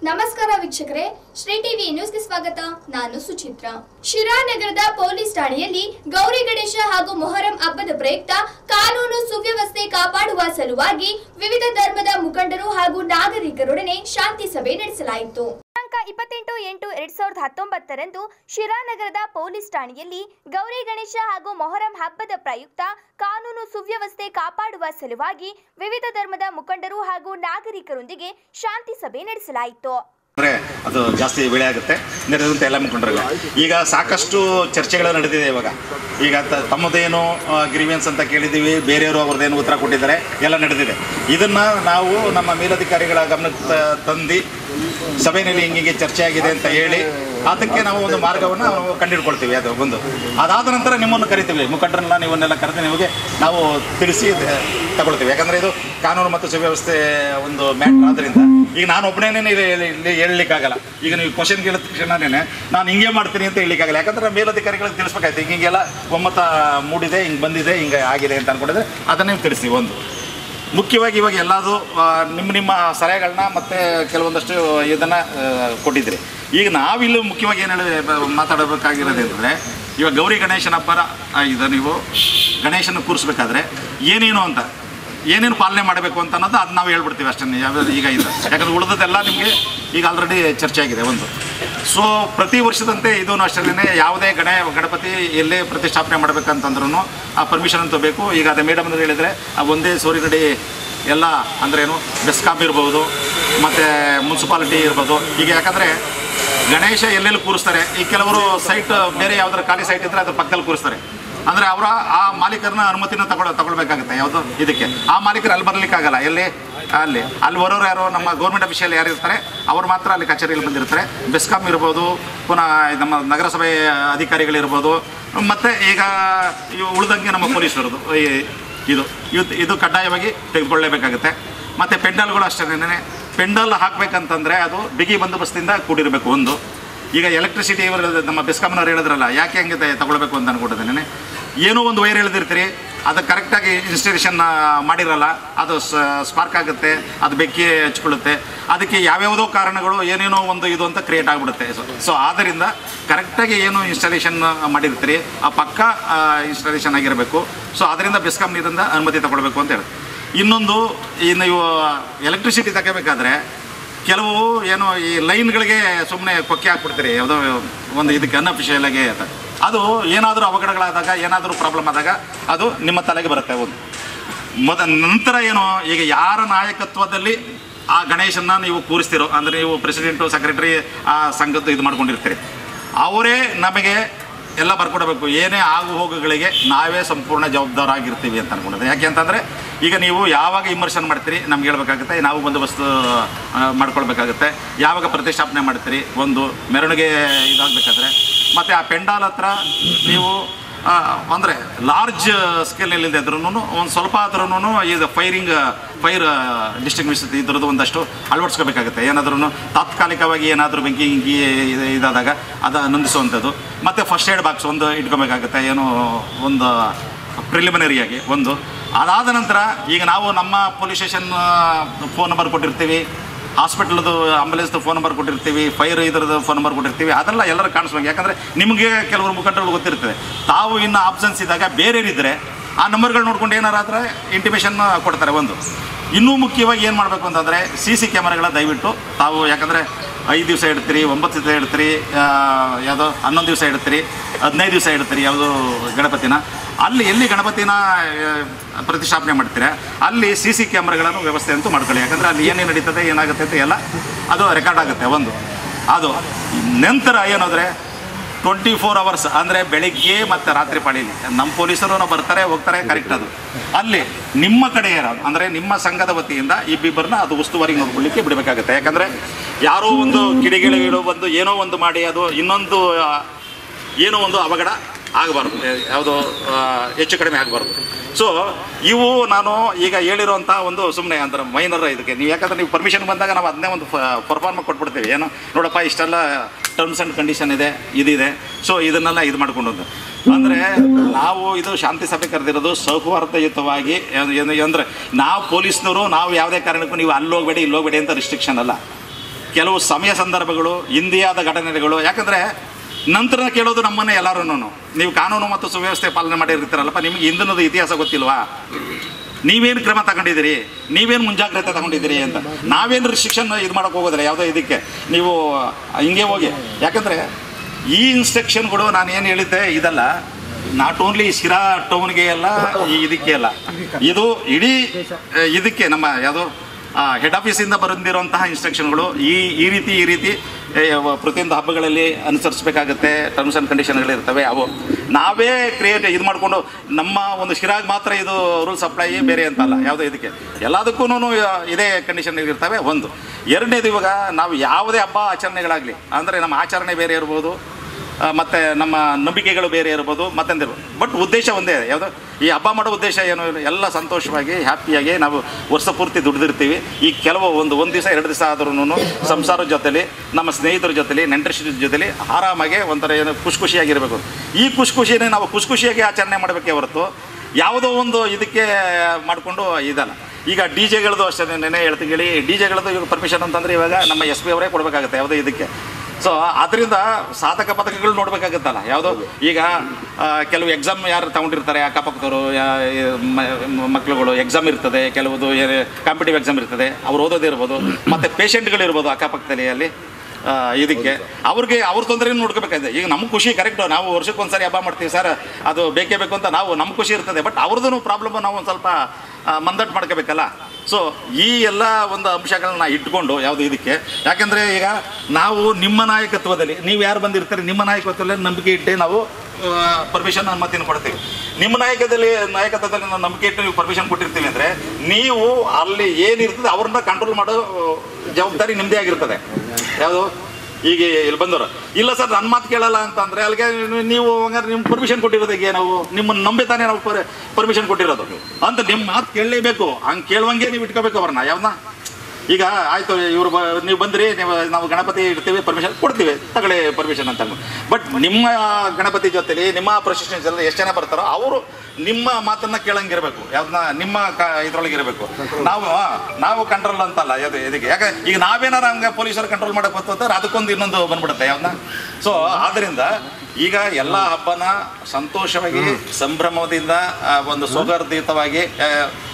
ನಮಸ್ಕಾರ ವೀಕ್ಷಕರೇ ಶ್ರೀ ಟಿವಿ ನ್ಯೂಸ್ಗೆ ಸ್ವಾಗತ ನಾನು ಸುಚಿತ್ರ ಶಿರಾ ನಗರದ ಪೊಲೀಸ್ ಠಾಣೆಯಲ್ಲಿ ಗೌರಿ ಗಣೇಶ ಹಾಗೂ ಮೊಹರಂ ಹಬ್ಬದ ಪ್ರಯುಕ್ತ ಕಾನೂನು ಸುವ್ಯವಸ್ಥೆ ಕಾಪಾಡುವ ಸಲುವಾಗಿ ವಿವಿಧ ಧರ್ಮದ ಮುಖಂಡರು ಹಾಗೂ ನಾಗರಿಕರೊಡನೆ ಶಾಂತಿ ಸಭೆ ನಡೆಸಲಾಯಿತು ದಿನಾಂಕ ಇಪ್ಪತ್ತೆಂಟು ಎಂಟು ಎರಡ್ ಸಾವಿರದ ಹತ್ತೊಂಬತ್ತರಂದು ಶಿರಾನಗರದ ಪೊಲೀಸ್ ಠಾಣೆಯಲ್ಲಿ ಗೌರಿ ಗಣೇಶ ಹಾಗೂ ಮೊಹರಂ ಹಬ್ಬದ ಪ್ರಯುಕ್ತ ಕಾನೂನು ಸುವ್ಯವಸ್ಥೆ ಕಾಪಾಡುವ ಸಲುವಾಗಿ ವಿವಿಧ ಧರ್ಮದ ಮುಖಂಡರು ಹಾಗೂ ನಾಗರಿಕರೊಂದಿಗೆ ಶಾಂತಿ ಸಭೆ ನಡೆಸಲಾಯಿತು ಅಂದರೆ ಅದು ಜಾಸ್ತಿ ಬೆಳೆ ಆಗುತ್ತೆ ನಡೆದಂತೆ ಎಲ್ಲ ಮುಖಂಡರಲ್ಲ ಈಗ ಸಾಕಷ್ಟು ಚರ್ಚೆಗಳು ನಡೆದಿದೆ ಇವಾಗ ಈಗ ತ- ತಮ್ಮದೇನು ಗ್ರೀವಿಯನ್ಸ್ ಅಂತ ಕೇಳಿದ್ದೀವಿ ಬೇರೆಯವರು ಅವ್ರದ್ದೇನು ಉತ್ತರ ಕೊಟ್ಟಿದ್ದಾರೆ ಎಲ್ಲ ನಡೆದಿದೆ ಇದನ್ನು ನಾವು ನಮ್ಮ ಮೇಲಧಿಕಾರಿಗಳ ಗಮನಕ್ಕೆ ತ- ತಂದು ಸಭೆಯಲ್ಲಿ ಹಿಂಗಿಗೆ ಚರ್ಚೆ ಆಗಿದೆ ಅಂತ ಹೇಳಿ ಅದಕ್ಕೆ ನಾವು ಒಂದು ಮಾರ್ಗವನ್ನು ನಾವು ಕಂಡುಹಿಡ್ಕೊಳ್ತೀವಿ ಅದು ಒಂದು ಅದಾದ ನಂತರ ನಿಮ್ಮನ್ನು ಕರಿತೀವಿ ಮುಖಂಡರನ್ನ ನೀವನ್ನೆಲ್ಲ ಕರೆದು ನಿಮಗೆ ನಾವು ತಿಳಿಸಿ ದ- ತಗೊಳ್ತೀವಿ ಯಾಕಂದರೆ ಇದು ಕಾನೂನು ಮತ್ತು ಸುವ್ಯವಸ್ಥೆ ಒಂದು ಮ್ಯಾಟ್ರ್ ಆದ್ದರಿಂದ ಈಗ ನಾನು ಒಬ್ಬನೇ ಇಲ್ಲಿ ಹೇಳಲಿಕ್ಕಾಗಲ್ಲ ಈಗ ನೀವು ಕ್ವಶನ್ ಕೇಳಿದ ತಕ್ಷಣನೇ ನಾನು ಹಿಂಗೆ ಮಾಡ್ತೀನಿ ಅಂತ ಹೇಳಲಿಕ್ಕಾಗಲ್ಲ ಯಾಕಂದ್ರೆ ಮೇಲಧಿಕಾರಿಗಳಿಗೆ ತಿಳಿಸ್ಬೇಕಾಯ್ತು ಹಿಂಗೆ ಹಿಂಗೆಲ್ಲ ಒಮ್ಮತ ಮೂಡಿದೆ ಹಿಂಗೆ ಬಂದಿದೆ ಹಿಂಗೆ ಆಗಿದೆ ಅಂತ ಅನ್ಕೊಂಡಿದ್ರೆ ಅದನ್ನ ನೀವು ತಿಳಿಸಿ ಒಂದು ಮುಖ್ಯವಾಗಿ ಇವಾಗ ಎಲ್ಲದು ಆ, ನಿಮ್ಮ ನಿಮ್ಮ ಸಲಹೆಗಳನ್ನ ಮತ್ತು ಕೆಲವೊಂದಷ್ಟು ಇದನ್ನು ಕೊಟ್ಟಿದ್ರಿ ಈಗ ನಾವಿಲ್ಲಿ ಮುಖ್ಯವಾಗಿ ಏನು ಹೇಳಿ ಮಾತಾಡಬೇಕಾಗಿರೋದು ಅಂತಂದರೆ ಇವಾಗ ಗೌರಿ ಗಣೇಶನ ಹಬ್ಬರ ಆ, ಇದು ನೀವು ಗಣೇಶನ ಕೂರಿಸ್ಬೇಕಾದ್ರೆ ಏನೇನು ಅಂತ ಏನೇನು ಪಾಲನೆ ಮಾಡಬೇಕು ಅಂತ ಅನ್ನೋದು ಅದು ನಾವು ಹೇಳ್ಬಿಡ್ತೀವಿ ಅಷ್ಟೇ ಯಾವ ಈಗ ಇದು ಯಾಕಂದ್ರೆ ಉಳಿದದೆಲ್ಲ ನಿಮಗೆ ಈಗ ಆಲ್ರೆಡಿ ಚರ್ಚೆ ಆಗಿದೆ ಒಂದು ಸೊ ಪ್ರತಿ ವರ್ಷದಂತೆ ಇದೂ ಅಷ್ಟೇ ಯಾವುದೇ ಗಣ ಗಣಪತಿ ಎಲ್ಲೇ ಪ್ರತಿಷ್ಠಾಪನೆ ಮಾಡಬೇಕಂತಂದ್ರೂ ಆ ಪರ್ಮಿಷನ್ ಅಂತ ಬೇಕು ಈಗ ಅದೇ ಮೇಡಮ್ ಅಂತ ಹೇಳಿದರೆ ಆ ಒಂದೇ ಸೂರಿನಡಿ ಎಲ್ಲ ಅಂದ್ರೇನು ಬೆಸ್ಕಾಮ್ ಇರ್ಬೋದು ಮತ್ತು ಮುನ್ಸಿಪಾಲಿಟಿ ಇರ್ಬೋದು ಈಗ ಯಾಕಂದರೆ ಗಣೇಶ ಎಲ್ಲೆಲ್ಲಿ ಕೂರಿಸ್ತಾರೆ ಈ ಕೆಲವರು ಸೈಟ್ ಬೇರೆ ಯಾವ್ದಾರು ಖಾಲಿ ಸೈಟ್ ಇದ್ದರೆ ಅದ್ರ ಪಕ್ಕದಲ್ಲಿ ಕೂರಿಸ್ತಾರೆ ಅಂದರೆ ಅವರ ಆ ಮಾಲೀಕರನ್ನ ಅನುಮತಿನ ತಗೊಳ್ಳೋ ತಗೊಳ್ಬೇಕಾಗುತ್ತೆ ಯಾವುದು ಇದಕ್ಕೆ ಆ ಮಾಲೀಕರು ಅಲ್ಲಿ ಬರಲಿಕ್ಕಾಗಲ್ಲ ಎಲ್ಲಿ ಅಲ್ಲಿ ಅಲ್ಲಿ ಬರೋರು ಯಾರು ನಮ್ಮ ಗೌರ್ಮೆಂಟ್ ಅಫಿಷಿಯಲ್ ಯಾರು ಇರ್ತಾರೆ ಅವ್ರು ಮಾತ್ರ ಅಲ್ಲಿ ಕಚೇರಿಯಲ್ಲಿ ಬಂದಿರ್ತಾರೆ ಬೆಸ್ಕಾಮ್ ಇರ್ಬೋದು ಪುನಃ ನಮ್ಮ ನಗರಸಭೆ ಅಧಿಕಾರಿಗಳಿರ್ಬೋದು ಮತ್ತು ಈಗ ಇವು ಉಳಿದಂಗೆ ನಮ್ಮ ಪೊಲೀಸರದು ಈ ಇದು ಇದು ಇದು ಕಡ್ಡಾಯವಾಗಿ ತೆಗೆದುಕೊಳ್ಳಲೇಬೇಕಾಗುತ್ತೆ ಮತ್ತು ಪೆಂಡಲ್ಗಳು ಅಷ್ಟೇನೆ ಪೆಂಡಲ್ ಹಾಕಬೇಕಂತಂದರೆ ಅದು ಬಿಗಿ ಬಂದೋಬಸ್ತಿಂದ ಕೂಡಿರಬೇಕು ಒಂದು ಈಗ ಎಲೆಕ್ಟ್ರಿಸಿಟಿ ಇವರು ನಮ್ಮ ಬೆಸ್ಕಾಮ್ನವ್ರು ಹೇಳಿದ್ರಲ್ಲ ಯಾಕೆ ಹಂಗೆ ತೆ- ತಗೊಳ್ಬೇಕು ಅಂತ ಅನ್ಕೊಂಡಿದ್ದೇನೆ ಏನೋ ಒಂದು ವೈರ್ ಎಳೆದಿರ್ತೀರಿ ಅದು ಕರೆಕ್ಟಾಗಿ ಇನ್ಸ್ಟಾಲೇಷನ್ ಮಾಡಿರಲ್ಲ ಅದು ಸ್ಪಾರ್ಕ್ ಆಗುತ್ತೆ ಅದು ಬೆಂಕಿ ಹಚ್ಕೊಳ್ಳುತ್ತೆ ಅದಕ್ಕೆ ಯಾವ್ಯಾವುದೋ ಕಾರಣಗಳು ಏನೇನೋ ಒಂದು ಇದು ಅಂತ ಕ್ರಿಯೇಟ್ ಆಗಿಬಿಡುತ್ತೆ ಸೊ ಸೊ ಆದ್ದರಿಂದ ಕರೆಕ್ಟಾಗಿ ಏನು ಇನ್ಸ್ಟಾಲೇಷನ್ ಮಾಡಿರ್ತೀರಿ ಆ ಪಕ್ಕ ಇನ್ಸ್ಟಾಲೇಷನ್ ಆಗಿರಬೇಕು ಸೊ ಅದರಿಂದ ಬೆಸ್ಕಾಮ್ ನೀರಿಂದ ಅನುಮತಿ ತಗೊಳ್ಬೇಕು ಅಂತ ಹೇಳಿ ಇನ್ನೊಂದು ಈ ನೀವು ಎಲೆಕ್ಟ್ರಿಸಿಟಿ ತಗೋಬೇಕಾದ್ರೆ ಕೆಲವು ಏನು ಈ ಲೈನ್ಗಳಿಗೆ ಸುಮ್ಮನೆ ಕೊಕ್ಕೆ ಹಾಕ್ಬಿಡ್ತೀರಿ ಯಾವುದೋ ಒಂದು ಇದಕ್ಕೆ ಅನ್ಅಫಿಷಿಯಲ್ ಆಗಿ ಅಂತ ಅದು ಏನಾದರೂ ಅವಘಡಗಳಾದಾಗ ಏನಾದರೂ ಪ್ರಾಬ್ಲಮ್ ಆದಾಗ ಅದು ನಿಮ್ಮ ತಲೆಗೆ ಬರುತ್ತೆ ಒಂದು ಮೊದ ನಂತರ ಏನು ಈಗ ಯಾರ ನಾಯಕತ್ವದಲ್ಲಿ ಆ ಗಣೇಶನ್ನ ನೀವು ಕೂರಿಸ್ತಿರೋ ಅಂದರೆ ನೀವು ಪ್ರೆಸಿಡೆಂಟು ಸೆಕ್ರೆಟರಿ ಆ ಸಂಘದ್ದು ಇದು ಮಾಡ್ಕೊಂಡಿರ್ತೀರಿ ಅವರೇ ನಮಗೆ ಎಲ್ಲ ಬರ್ಕೊಡಬೇಕು ಏನೇ ಆಗು ಹೋಗುಗಳಿಗೆ ನಾವೇ ಸಂಪೂರ್ಣ ಜವಾಬ್ದಾರಾಗಿರ್ತೀವಿ ಅಂತ ಅನ್ಕೊಂಡಿದ್ದೆ ಯಾಕೆ ಅಂತಂದರೆ ಈಗ ನೀವು ಯಾವಾಗ ಇಮರ್ಷನ್ ಮಾಡ್ತೀರಿ ನಮ್ಗೆ ಹೇಳ್ಬೇಕಾಗುತ್ತೆ ನಾವು ಬಂದೋಬಸ್ತು ಆ, ಮಾಡ್ಕೊಳ್ಬೇಕಾಗುತ್ತೆ ಯಾವಾಗ ಪ್ರತಿಷ್ಠಾಪನೆ ಮಾಡ್ತೀರಿ ಒಂದು ಮೆರವಣಿಗೆ ಇದಾಗಬೇಕಾದ್ರೆ ಮತ್ತು ಆ ಪೆಂಡಾಲ್ ಹತ್ರ ನೀವು ಅಂದರೆ ಲಾರ್ಜ್ ಸ್ಕೇಲ್ನಲ್ಲಿ ಇದ್ರೂ ಒಂದು ಸ್ವಲ್ಪ ಆದ್ರೂ ಇದು ಫೈರಿಂಗ್ ಫೈರ್ ಡಿಸ್ಟಿಂಗ್ವಿಶ್ ಇದ್ರದ್ದು ಒಂದಷ್ಟು ಅಳವಡಿಸ್ಕೋಬೇಕಾಗುತ್ತೆ ಏನಾದ್ರೂ ತಾತ್ಕಾಲಿಕವಾಗಿ ಏನಾದರೂ ಬೆಂಕಿ ಗಿಂಕಿ ಇದು ಇದಾದಾಗ ಅದು ನಂದಿಸುವಂಥದ್ದು ಮತ್ತು ಫಸ್ಟ್ ಏಡ್ ಬಾಕ್ಸ್ ಒಂದು ಇಟ್ಕೋಬೇಕಾಗುತ್ತೆ ಏನು ಒಂದು ಪ್ರಿಲಿಮಿನರಿಯಾಗಿ ಒಂದು ಅದಾದ ನಂತರ ಈಗ ನಾವು ನಮ್ಮ ಪೊಲೀಸ್ ಸ್ಟೇಷನ್ ಫೋನ್ ನಂಬರ್ ಕೊಟ್ಟಿರ್ತೀವಿ ಹಾಸ್ಪಿಟಲ್ದು ಆಂಬುಲೆನ್ಸ್ದು ಫೋನ್ ನಂಬರ್ ಕೊಟ್ಟಿರ್ತೀವಿ ಫೈರ್ ಇದ್ರದ್ದು ಫೋನ್ ನಂಬರ್ ಕೊಟ್ಟಿರ್ತೀವಿ ಅದೆಲ್ಲ ಎಲ್ಲರೂ ಕಾಣಿಸ್ಬೇಕು ಯಾಕಂದರೆ ನಿಮಗೆ ಕೆಲವರು ಮುಖಂಡರು ಗೊತ್ತಿರ್ತದೆ ತಾವು ಇನ್ನು ಆಬ್ಸೆನ್ಸ್ ಇದ್ದಾಗ ಬೇರೆಯವರಿದ್ದರೆ ಆ ನಂಬರ್ಗಳು ನೋಡ್ಕೊಂಡು ಏನಾರ ಆದರೆ ಇಂಟಿಮೇಷನ್ ಕೊಡ್ತಾರೆ ಒಂದು ಇನ್ನೂ ಮುಖ್ಯವಾಗಿ ಏನು ಮಾಡಬೇಕು ಅಂತಂದರೆ ಸಿ ಸಿ ಕ್ಯಾಮರಾಗಳ ದಯವಿಟ್ಟು ತಾವು ಯಾಕಂದರೆ ಐದು ದಿವಸ ಇಡ್ತೀರಿ ಒಂಬತ್ತು ದಿವಸ ಇಡ್ತೀರಿ ಆ, ಯಾವುದೋ ಹನ್ನೊಂದು ದಿವಸ ಇಡ್ತೀರಿ ಹದಿನೈದು ದಿವಸ ಇಡ್ತೀರಿ ಯಾವುದು ಗಣಪತಿನ ಅಲ್ಲಿ ಎಲ್ಲಿ ಗಣಪತಿನ ಆ, ಪ್ರತಿಷ್ಠಾಪನೆ ಮಾಡ್ತೀರಾ ಅಲ್ಲಿ ಸಿ ಸಿ ಕ್ಯಾಮ್ರಾಗಳನ್ನು ವ್ಯವಸ್ಥೆ ಅಂತೂ ಮಾಡ್ಕೊಳ್ಳಿ ಯಾಕಂದರೆ ಅಲ್ಲಿ ಏನೇನು ನಡೀತದೆ ಏನಾಗುತ್ತೆ ಅಂತ ಎಲ್ಲ ಅದು ರೆಕಾರ್ಡ್ ಆಗುತ್ತೆ ಒಂದು ಅದು ನಂತರ ಏನಾದರೆ ಟ್ವೆಂಟಿ ಫೋರ್ ಅವರ್ಸ್ ಅಂದರೆ ಬೆಳಿಗ್ಗೆ ಮತ್ತು ರಾತ್ರಿ ಪಾಳೀಲಿ ನಮ್ಮ ಪೊಲೀಸರು ಬರ್ತಾರೆ ಹೋಗ್ತಾರೆ ಕರೆಕ್ಟ್ ಅದು ಅಲ್ಲಿ ನಿಮ್ಮ ಕಡೆ ಯಾರು ಅಂದರೆ ನಿಮ್ಮ ಸಂಘದ ವತಿಯಿಂದ ಇಬ್ಬಿಬ್ಬರನ್ನ ಅದು ಉಸ್ತುವಾರಿ ನೋಡ್ಕೊಳ್ಳಿಕ್ಕೆ ಬಿಡಬೇಕಾಗುತ್ತೆ ಯಾಕಂದರೆ ಯಾರೋ ಒಂದು ಕಿಡಿಗಿಳಿಗಳು ಬಂದು ಏನೋ ಒಂದು ಮಾಡಿ ಅದು ಇನ್ನೊಂದು ಆ, ಏನೋ ಒಂದು ಅವಘಡ ಆಗಬಾರ್ದು ಯಾವುದೋ ಆ, ಹೆಚ್ಚು ಕಡಿಮೆ ಆಗಬಾರ್ದು ಸೊ ಇವು ನಾನು ಈಗ ಹೇಳಿರೋಂಥ ಒಂದು ಸುಮ್ಮನೆ ಅಂದ್ರೆ ಮೈನರ್ ಇದಕ್ಕೆ ನೀವು ಯಾಕಂದ್ರೆ ನೀವು ಪರ್ಮಿಷನ್ ಬಂದಾಗ ನಾವು ಅದನ್ನೇ ಒಂದು ಪರ್ಫಾರ್ಮ್ ಕೊಟ್ಬಿಡ್ತೀವಿ ಏನು ನೋಡಪ್ಪ ಇಷ್ಟೆಲ್ಲ ಟರ್ಮ್ಸ್ ಆ್ಯಂಡ್ ಕಂಡೀಷನ್ ಇದೆ ಇದಿದೆ ಸೊ ಇದನ್ನೆಲ್ಲ ಇದು ಮಾಡ್ಕೊಂಡು ಅಂದರೆ ನಾವು ಇದು ಶಾಂತಿ ಸಭೆ ಕರೆದಿರೋದು ಸೌಹಾರ್ದಯುತವಾಗಿ ಏನು ಅಂದರೆ ನಾವು ಪೊಲೀಸ್ನವರು ನಾವು ಯಾವುದೇ ಕಾರಣಕ್ಕೂ ನೀವು ಅಲ್ಲಿ ಹೋಗಬೇಡಿ ಇಲ್ಲಿ ಹೋಗಬೇಡಿ ಅಂತ ರಿಸ್ಟ್ರಿಕ್ಷನ್ ಅಲ್ಲ ಕೆಲವು ಸಮಯ ಸಂದರ್ಭಗಳು ಹಿಂದಿಯಾದ ಘಟನೆಗಳು ಯಾಕಂದರೆ ನಂತರ ಕೇಳೋದು ನಮ್ಮನ್ನೇ ಎಲ್ಲರೂ ನೀವು ಕಾನೂನು ಮತ್ತು ಸುವ್ಯವಸ್ಥೆ ಪಾಲನೆ ಮಾಡಿರ್ತೀರಲ್ಲಪ್ಪ ನಿಮಗೆ ಹಿಂದಿನದು ಇತಿಹಾಸ ಗೊತ್ತಿಲ್ವಾ ನೀವೇನು ಕ್ರಮ ತಗೊಂಡಿದ್ದೀರಿ ನೀವೇನು ಮುಂಜಾಗ್ರತೆ ತಗೊಂಡಿದ್ದೀರಿ ಅಂತ ನಾವೇನು ರಿಸ್ಟ್ರಿಕ್ಷನ್ ಇದು ಮಾಡೋಕೆ ಹೋಗೋದಿಲ್ಲ ಯಾವುದೋ ಇದಕ್ಕೆ ನೀವು ಹಿಂಗೆ ಹೋಗಿ ಯಾಕಂದರೆ ಈ ಇನ್ಸ್ಟ್ರಕ್ಷನ್ಗಳು ನಾನು ಏನು ಹೇಳಿದ್ದೆ ಇದಲ್ಲ ನಾಟ್ ಓನ್ಲಿ ಶಿರಾ ಟೌನ್ಗೆ ಅಲ್ಲ ಈ ಇದಕ್ಕೆ ಅಲ್ಲ ಇದು ಇಡೀ ಆ, ಇದಕ್ಕೆ ನಮ್ಮ ಯಾವುದು ಹೆಡ್ ಆಫೀಸಿಂದ ಬಂದಿರುವಂತಹ ಇನ್ಸ್ಟ್ರಕ್ಷನ್ಗಳು ಈ ಈ ರೀತಿ ಈ ರೀತಿ ಏ, ವ- ಪ್ರತಿಯೊಂದು ಹಬ್ಬಗಳಲ್ಲಿ ಅನುಸರಿಸಬೇಕಾಗುತ್ತೆ ಟರ್ಮ್ಸ್ ಆ್ಯಂಡ್ ಕಂಡೀಷನ್ಗಳಿರ್ತವೆ ಅವು ನಾವೇ ಕ್ರಿಯೇಟ್ ಇದು ಮಾಡಿಕೊಂಡು ನಮ್ಮ ಒಂದು ಶಿರಾಗ್ ಮಾತ್ರ ಇದು ರೂಲ್ಸ್ ಅಪ್ಲೈ ಬೇರೆ ಅಂತಲ್ಲ ಯಾವುದೋ ಇದಕ್ಕೆ ಎಲ್ಲದಕ್ಕೂ ಇದೇ ಕಂಡೀಷನ್ ಇರ್ತವೆ ಒಂದು ಎರಡನೇದು ಇವಾಗ ನಾವು ಯಾವುದೇ ಹಬ್ಬ ಆಚರಣೆಗಳಾಗಲಿ ಅಂದರೆ ನಮ್ಮ ಆಚರಣೆ ಬೇರೆ ಇರ್ಬೋದು ಆ, ಮತ್ತೆ ನಮ್ಮ ನಂಬಿಕೆಗಳು ಬೇರೆ ಇರ್ಬೋದು ಮತ್ತೊಂದಿರ್ಬೋದು ಬಟ್ ಉದ್ದೇಶ ಒಂದೇ ಇದೆ ಯಾವುದು ಈ ಹಬ್ಬ ಮಾಡೋ ಉದ್ದೇಶ ಏನು ಇಲ್ಲ ಎಲ್ಲ ಸಂತೋಷವಾಗಿ ಹ್ಯಾಪಿಯಾಗಿ ನಾವು ವರ್ಷ ಪೂರ್ತಿ ದುಡಿದಿರ್ತೀವಿ ಈ ಕೆಲವು ಒಂದು ಒಂದು ದಿವಸ ಎರಡು ದಿವಸ ಆದ್ರೂ ಸಂಸಾರದ ಜೊತೆಲಿ ನಮ್ಮ ಸ್ನೇಹಿತರ ಜೊತೆಲಿ ನೆಂಟರ ಜೊತೆಲಿ ಆರಾಮಾಗಿ ಒಂಥರ ಏನು ಖುಷಿ ಖುಷಿಯಾಗಿರಬೇಕು ಈ ಖುಷಿ ಖುಷಿನೇ ನಾವು ಖುಷಿ ಖುಷಿಯಾಗಿ ಆಚರಣೆ ಮಾಡಬೇಕೇ ಹೊರತು ಯಾವುದೋ ಒಂದು ಇದಕ್ಕೆ ಮಾಡಿಕೊಂಡು ಇದಲ್ಲ ಈಗ ಡಿ ಜೆಗಳದ್ದು ಅಷ್ಟೇ ನೆನೆ ಹೇಳ್ತೀನಿ ಹೇಳಿ ಡಿ ಜೆಗಳದ್ದು ಇವಾಗ ಪರ್ಮಿಷನ್ ಅಂತಂದರೆ ಇವಾಗ ನಮ್ಮ ಎಸ್ ಪಿ ಅವರೇ ಕೊಡಬೇಕಾಗುತ್ತೆ ಯಾವುದೋ ಇದಕ್ಕೆ ಸೊ ಅದರಿಂದ ಸಾಧಕ ಪದಕಗಳು ನೋಡ್ಬೇಕಾಗುತ್ತಲ್ಲ ಯಾವುದೋ ಈಗ ಆ, ಕೆಲವು ಎಕ್ಸಾಮ್ ಯಾರು ತಗೊಂಡಿರ್ತಾರೆ ಅಕ್ಕಪಕ್ಕದವರು ಯಾ- ಈ ಮ- ಮಕ್ಳುಗಳು ಎಕ್ಸಾಮ್ ಇರ್ತದೆ ಕೆಲವುದು ಕಾಂಪಿಟೇಟಿವ್ ಎಕ್ಸಾಮ್ ಇರ್ತದೆ ಅವ್ರು ಓದೋದಿರ್ಬೋದು ಮತ್ತು ಪೇಷಂಟ್ಗಳು ಇರ್ಬೋದು ಅಕ್ಕಪಕ್ಕದಲ್ಲಿ ಅಲ್ಲಿ ಆ, ಇದಕ್ಕೆ ಅವ್ರಿಗೆ ಅವ್ರ ತೊಂದರೆ ನೋಡ್ಕೋಬೇಕಾಗಿದೆ ಈಗ ನಮ್ಗೆ ಖುಷಿ ಕರೆಕ್ಟು ನಾವು ವರ್ಷಕ್ಕೆ ಒಂದ್ಸರಿ ಹಬ್ಬ ಮಾಡ್ತೀವಿ ಸರ್ ಅದು ಬೇಕೇ ಬೇಕು ಅಂತ ನಾವು ನಮ್ಮ ಖುಷಿ ಇರ್ತದೆ ಬಟ್ ಅವ್ರದ್ದು ಪ್ರಾಬ್ಲಮ್ ನಾವು ಒಂದು ಸ್ವಲ್ಪ ಆ, ಮಂದಟ್ಟು ಮಾಡ್ಕೋಬೇಕಲ್ಲ ಸೊ ಈ ಎಲ್ಲ ಒಂದು ಅಂಶಗಳನ್ನ ಇಟ್ಕೊಂಡು ಯಾವುದು ಇದಕ್ಕೆ ಯಾಕಂದರೆ ಈಗ ನಾವು ನಿಮ್ಮ ನಾಯಕತ್ವದಲ್ಲಿ ನೀವು ಯಾರು ಬಂದಿರ್ತಾರೆ ನಿಮ್ಮ ನಾಯಕತ್ವದಲ್ಲಿ ನಂಬಿಕೆ ಇಟ್ಟೆ ನಾವು ಪರ್ಮಿಷನ್ ಅನುಮತಿನ ಕೊಡ್ತೀವಿ ನಿಮ್ಮ ನಾಯಕದಲ್ಲಿ ನಾಯಕತ್ವದಲ್ಲಿ ನಾವು ನಂಬಿಕೆ ಇಟ್ಟು ನೀವು ಪರ್ಮಿಷನ್ ಕೊಟ್ಟಿರ್ತೀವಿ ಅಂದರೆ ನೀವು ಅಲ್ಲಿ ಏನಿರ್ತದೆ ಅವ್ರನ್ನ ಕಂಟ್ರೋಲ್ ಮಾಡೋ ಜವಾಬ್ದಾರಿ ನಿಮ್ಮದೇ ಆಗಿರ್ತದೆ ಯಾವುದು ಈಗ ಇಲ್ಲಿ ಬಂದವರು ಇಲ್ಲ ಸರ್ ನನ್ನ ಮಾತು ಕೇಳಲ್ಲ ಅಂತಂದರೆ ಅಲ್ಲಿಗೆ ನೀವು ಹಂಗಾರೆ ನಿಮ್ಮ ಪರ್ಮಿಷನ್ ಕೊಟ್ಟಿರೋದಕ್ಕೆ ನಾವು ನಿಮ್ಮನ್ನು ನಂಬಿ ತಾನೇ ನಾವು ಪರ್ಮಿಷನ್ ಕೊಟ್ಟಿರೋದು ಅಂತ ನಿಮ್ಮ ಮಾತು ಕೇಳಲೇಬೇಕು ಹಂಗೆ ಕೇಳುವಂಗೆ ನೀವು ಇಟ್ಕೋಬೇಕು ಅವ್ರನ್ನ ಯಾವನ್ನ ಈಗ ಆಯಿತು ಇವರು ಬ ನೀವು ಬಂದ್ರಿ ನೀವು ನಾವು ಗಣಪತಿ ಇಡ್ತೀವಿ ಪರ್ಮಿಷನ್ ಕೊಡ್ತೀವಿ ತಗೊಳ್ಳಿ ಪರ್ಮಿಷನ್ ಅಂತ ಬಟ್ ನಿಮ್ಮ ಗಣಪತಿ ಜೊತೆಲಿ ನಿಮ್ಮ ಪ್ರೊಸೆಷನ್ ಜೊತೆ ಎಷ್ಟು ಜನ ಬರ್ತಾರೋ ಅವರು ನಿಮ್ಮ ಮಾತನ್ನ ಕೇಳಂಗಿರ್ಬೇಕು ಯಾವ್ದನ್ನ ನಿಮ್ಮ ಕ ಇದ್ರೊಳಗೆ ಇರಬೇಕು ನಾವು ಆ, ನಾವು ಕಂಟ್ರೋಲ್ ಅಂತಲ್ಲ ಯಾವ್ದು ಇದಕ್ಕೆ ಯಾಕೆ ಈಗ ನಾವೇನಾರ ಹಂಗೆ ಪೊಲೀಸರು ಕಂಟ್ರೋಲ್ ಮಾಡಕ್ಕೆ ಬರ್ತಾರೆ ಅದಕ್ಕೊಂದು ಇನ್ನೊಂದು ಬಂದ್ಬಿಡುತ್ತೆ ಯಾವ್ದನ್ನ ಸೊ ಆದ್ದರಿಂದ ಈಗ ಎಲ್ಲ ಹಬ್ಬನ ಸಂತೋಷವಾಗಿ ಸಂಭ್ರಮದಿಂದ ಆ, ಒಂದು ಸೌಹಾರ್ದಯುತವಾಗಿ ಆ,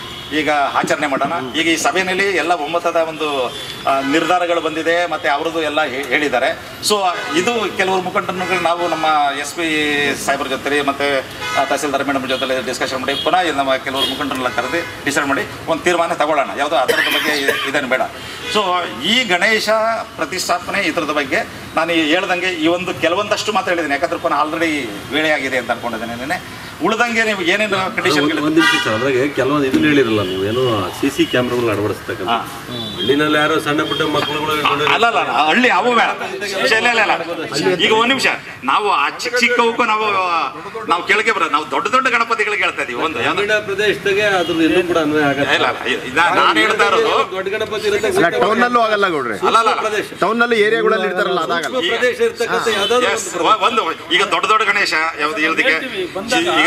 ಈಗ ಆಚರಣೆ ಮಾಡೋಣ ಈಗ ಈ ಸಭೆಯಲ್ಲಿ ಎಲ್ಲ ಒಮ್ಮತದ ಒಂದು ಆ, ನಿರ್ಧಾರಗಳು ಬಂದಿದೆ ಮತ್ತು ಅವ್ರದ್ದು ಎಲ್ಲ ಹೇ- ಹೇಳಿದ್ದಾರೆ ಸೊ ಇದು ಕೆಲವರು ಮುಖಂಡರುಗಳು ನಾವು ನಮ್ಮ ಎಸ್ ಪಿ ಸಾಹೇಬ್ರ ಜೊತೆ ಮತ್ತು ತಹಸೀಲ್ದಾರ್ ಮೇಡಮ್ ಜೊತೆ ಡಿಸ್ಕಷನ್ ಮಾಡಿ ಪುನಃ ಇದು ನಮ್ಮ ಕೆಲವರು ಮುಖಂಡರನ್ನ ಕರೆದು ಡಿಸೈಡ್ ಮಾಡಿ ಒಂದು ತೀರ್ಮಾನ ತಗೊಳ್ಳೋಣ ಯಾವುದೋ ಅದರದ ಬಗ್ಗೆ ಇ- ಇದೇನು ಬೇಡ ಸೊ ಈ ಗಣೇಶ ಪ್ರತಿಷ್ಠಾಪನೆ ಇದರದ ಬಗ್ಗೆ ನಾನು ಈ ಹೇಳ್ದಂಗೆ ಈ ಒಂದು ಕೆಲವೊಂದಷ್ಟು ಮಾತ್ರ ಹೇಳಿದ್ದೀನಿ ಯಾಕಂದ್ರೆ ಪುನಃ ಆಲ್ರೆಡಿ ವೇಳೆ ಆಗಿದೆ ಅಂತ ಅನ್ಕೊಂಡಿದ್ದೇನೆ ನೆನ್ನೆ ಉಳ್ದಂಗೆ ನೀವು ಏನೇನು ಕಂಡೀಷನ್ಗಳು ಒಂದು ನಿಮಿಷ ಸರ್ ಅದ್ರಾಗೆ ಕೆಲವೊಂದು ಇದನ್ನ ಹೇಳಿರಲ್ಲ ನೀವು ಏನೋ ಸಿ ಸಿ ಕ್ಯಾಮ್ರಾಗಳು ಅಳವಡಿಸ್ತಕ್ಕಂಥ ಹಳ್ಳಿನಲ್ಲಿ ಯಾರೋ ಸಣ್ಣ ಪುಟ್ಟ ಮಕ್ಕಳುಗಳು ಇಟ್ಕೊಂಡಿರೋ- ಅಲ್ಲ ಅಲ್ಲ ಹಳ್ಳಿ ಅವು ಬೇಡ ಇಲ್ಲ ಇಲ್ಲ ಇಲ್ಲ ಈಗ ಒಂದ್ ನಿಮಿಷ ನಾವು ಆ ಚಿಕ್ಕ ಚಿಕ್ಕವಕ್ಕೂ ನಾವು ನಾವು ಕೆಳಗೆ ಬರೋದು ನಾವು ದೊಡ್ಡ ದೊಡ್ಡ ಗಣಪತಿಗಳಿಗೆ ಹೇಳ್ತಾ ಇದೀವಿ ಒಂದು ಯಾವ್ದು- ಗ್ರಾಮೀಣ ಪ್ರದೇಶದಾಗೆ ಅದ್ರ ಇನ್ನೂ ಕೂಡ ಅನ್ವಯ ಆಗತ್ತೆ ಇಲ್ಲ ಇಲ್ಲ ಇದ ನಾನು ಹೇಳ್ತಾ ಇರೋದು ದೊಡ್ಡ ಗಣಪತಿ ಇರುತ್ತೆ ಅಲ್ಲ ಟೌನ್ ನಲ್ಲೂ ಆಗಲ್ಲ ಗೌಡ್ರೆ ಅಲ್ಲ ಅಲ್ಲ ಅಲ್ಲ. ಪ್ರದೇಶ ಟೌನ್ ನಲ್ಲಿ ಏರಿಯಾಗಳಲ್ಲಿ ಇರ್ತಾರಲ್ಲ ಅದಾಗಲ್ಲ ಸೂಕ್ಷ್ಮ ಪ್ರದೇಶ ಇರ್ತಕ್ಕಂಥ ಯಾವ್ದಾದ್ರು Yes, ಒಂದು ಒ- ಒಂದು ಈಗ ದೊಡ್ಡ ದೊಡ್ಡ ಗಣೇಶ ಯಾವ್ದು ಹೇಳದಕ್ಕೆ ಈಗ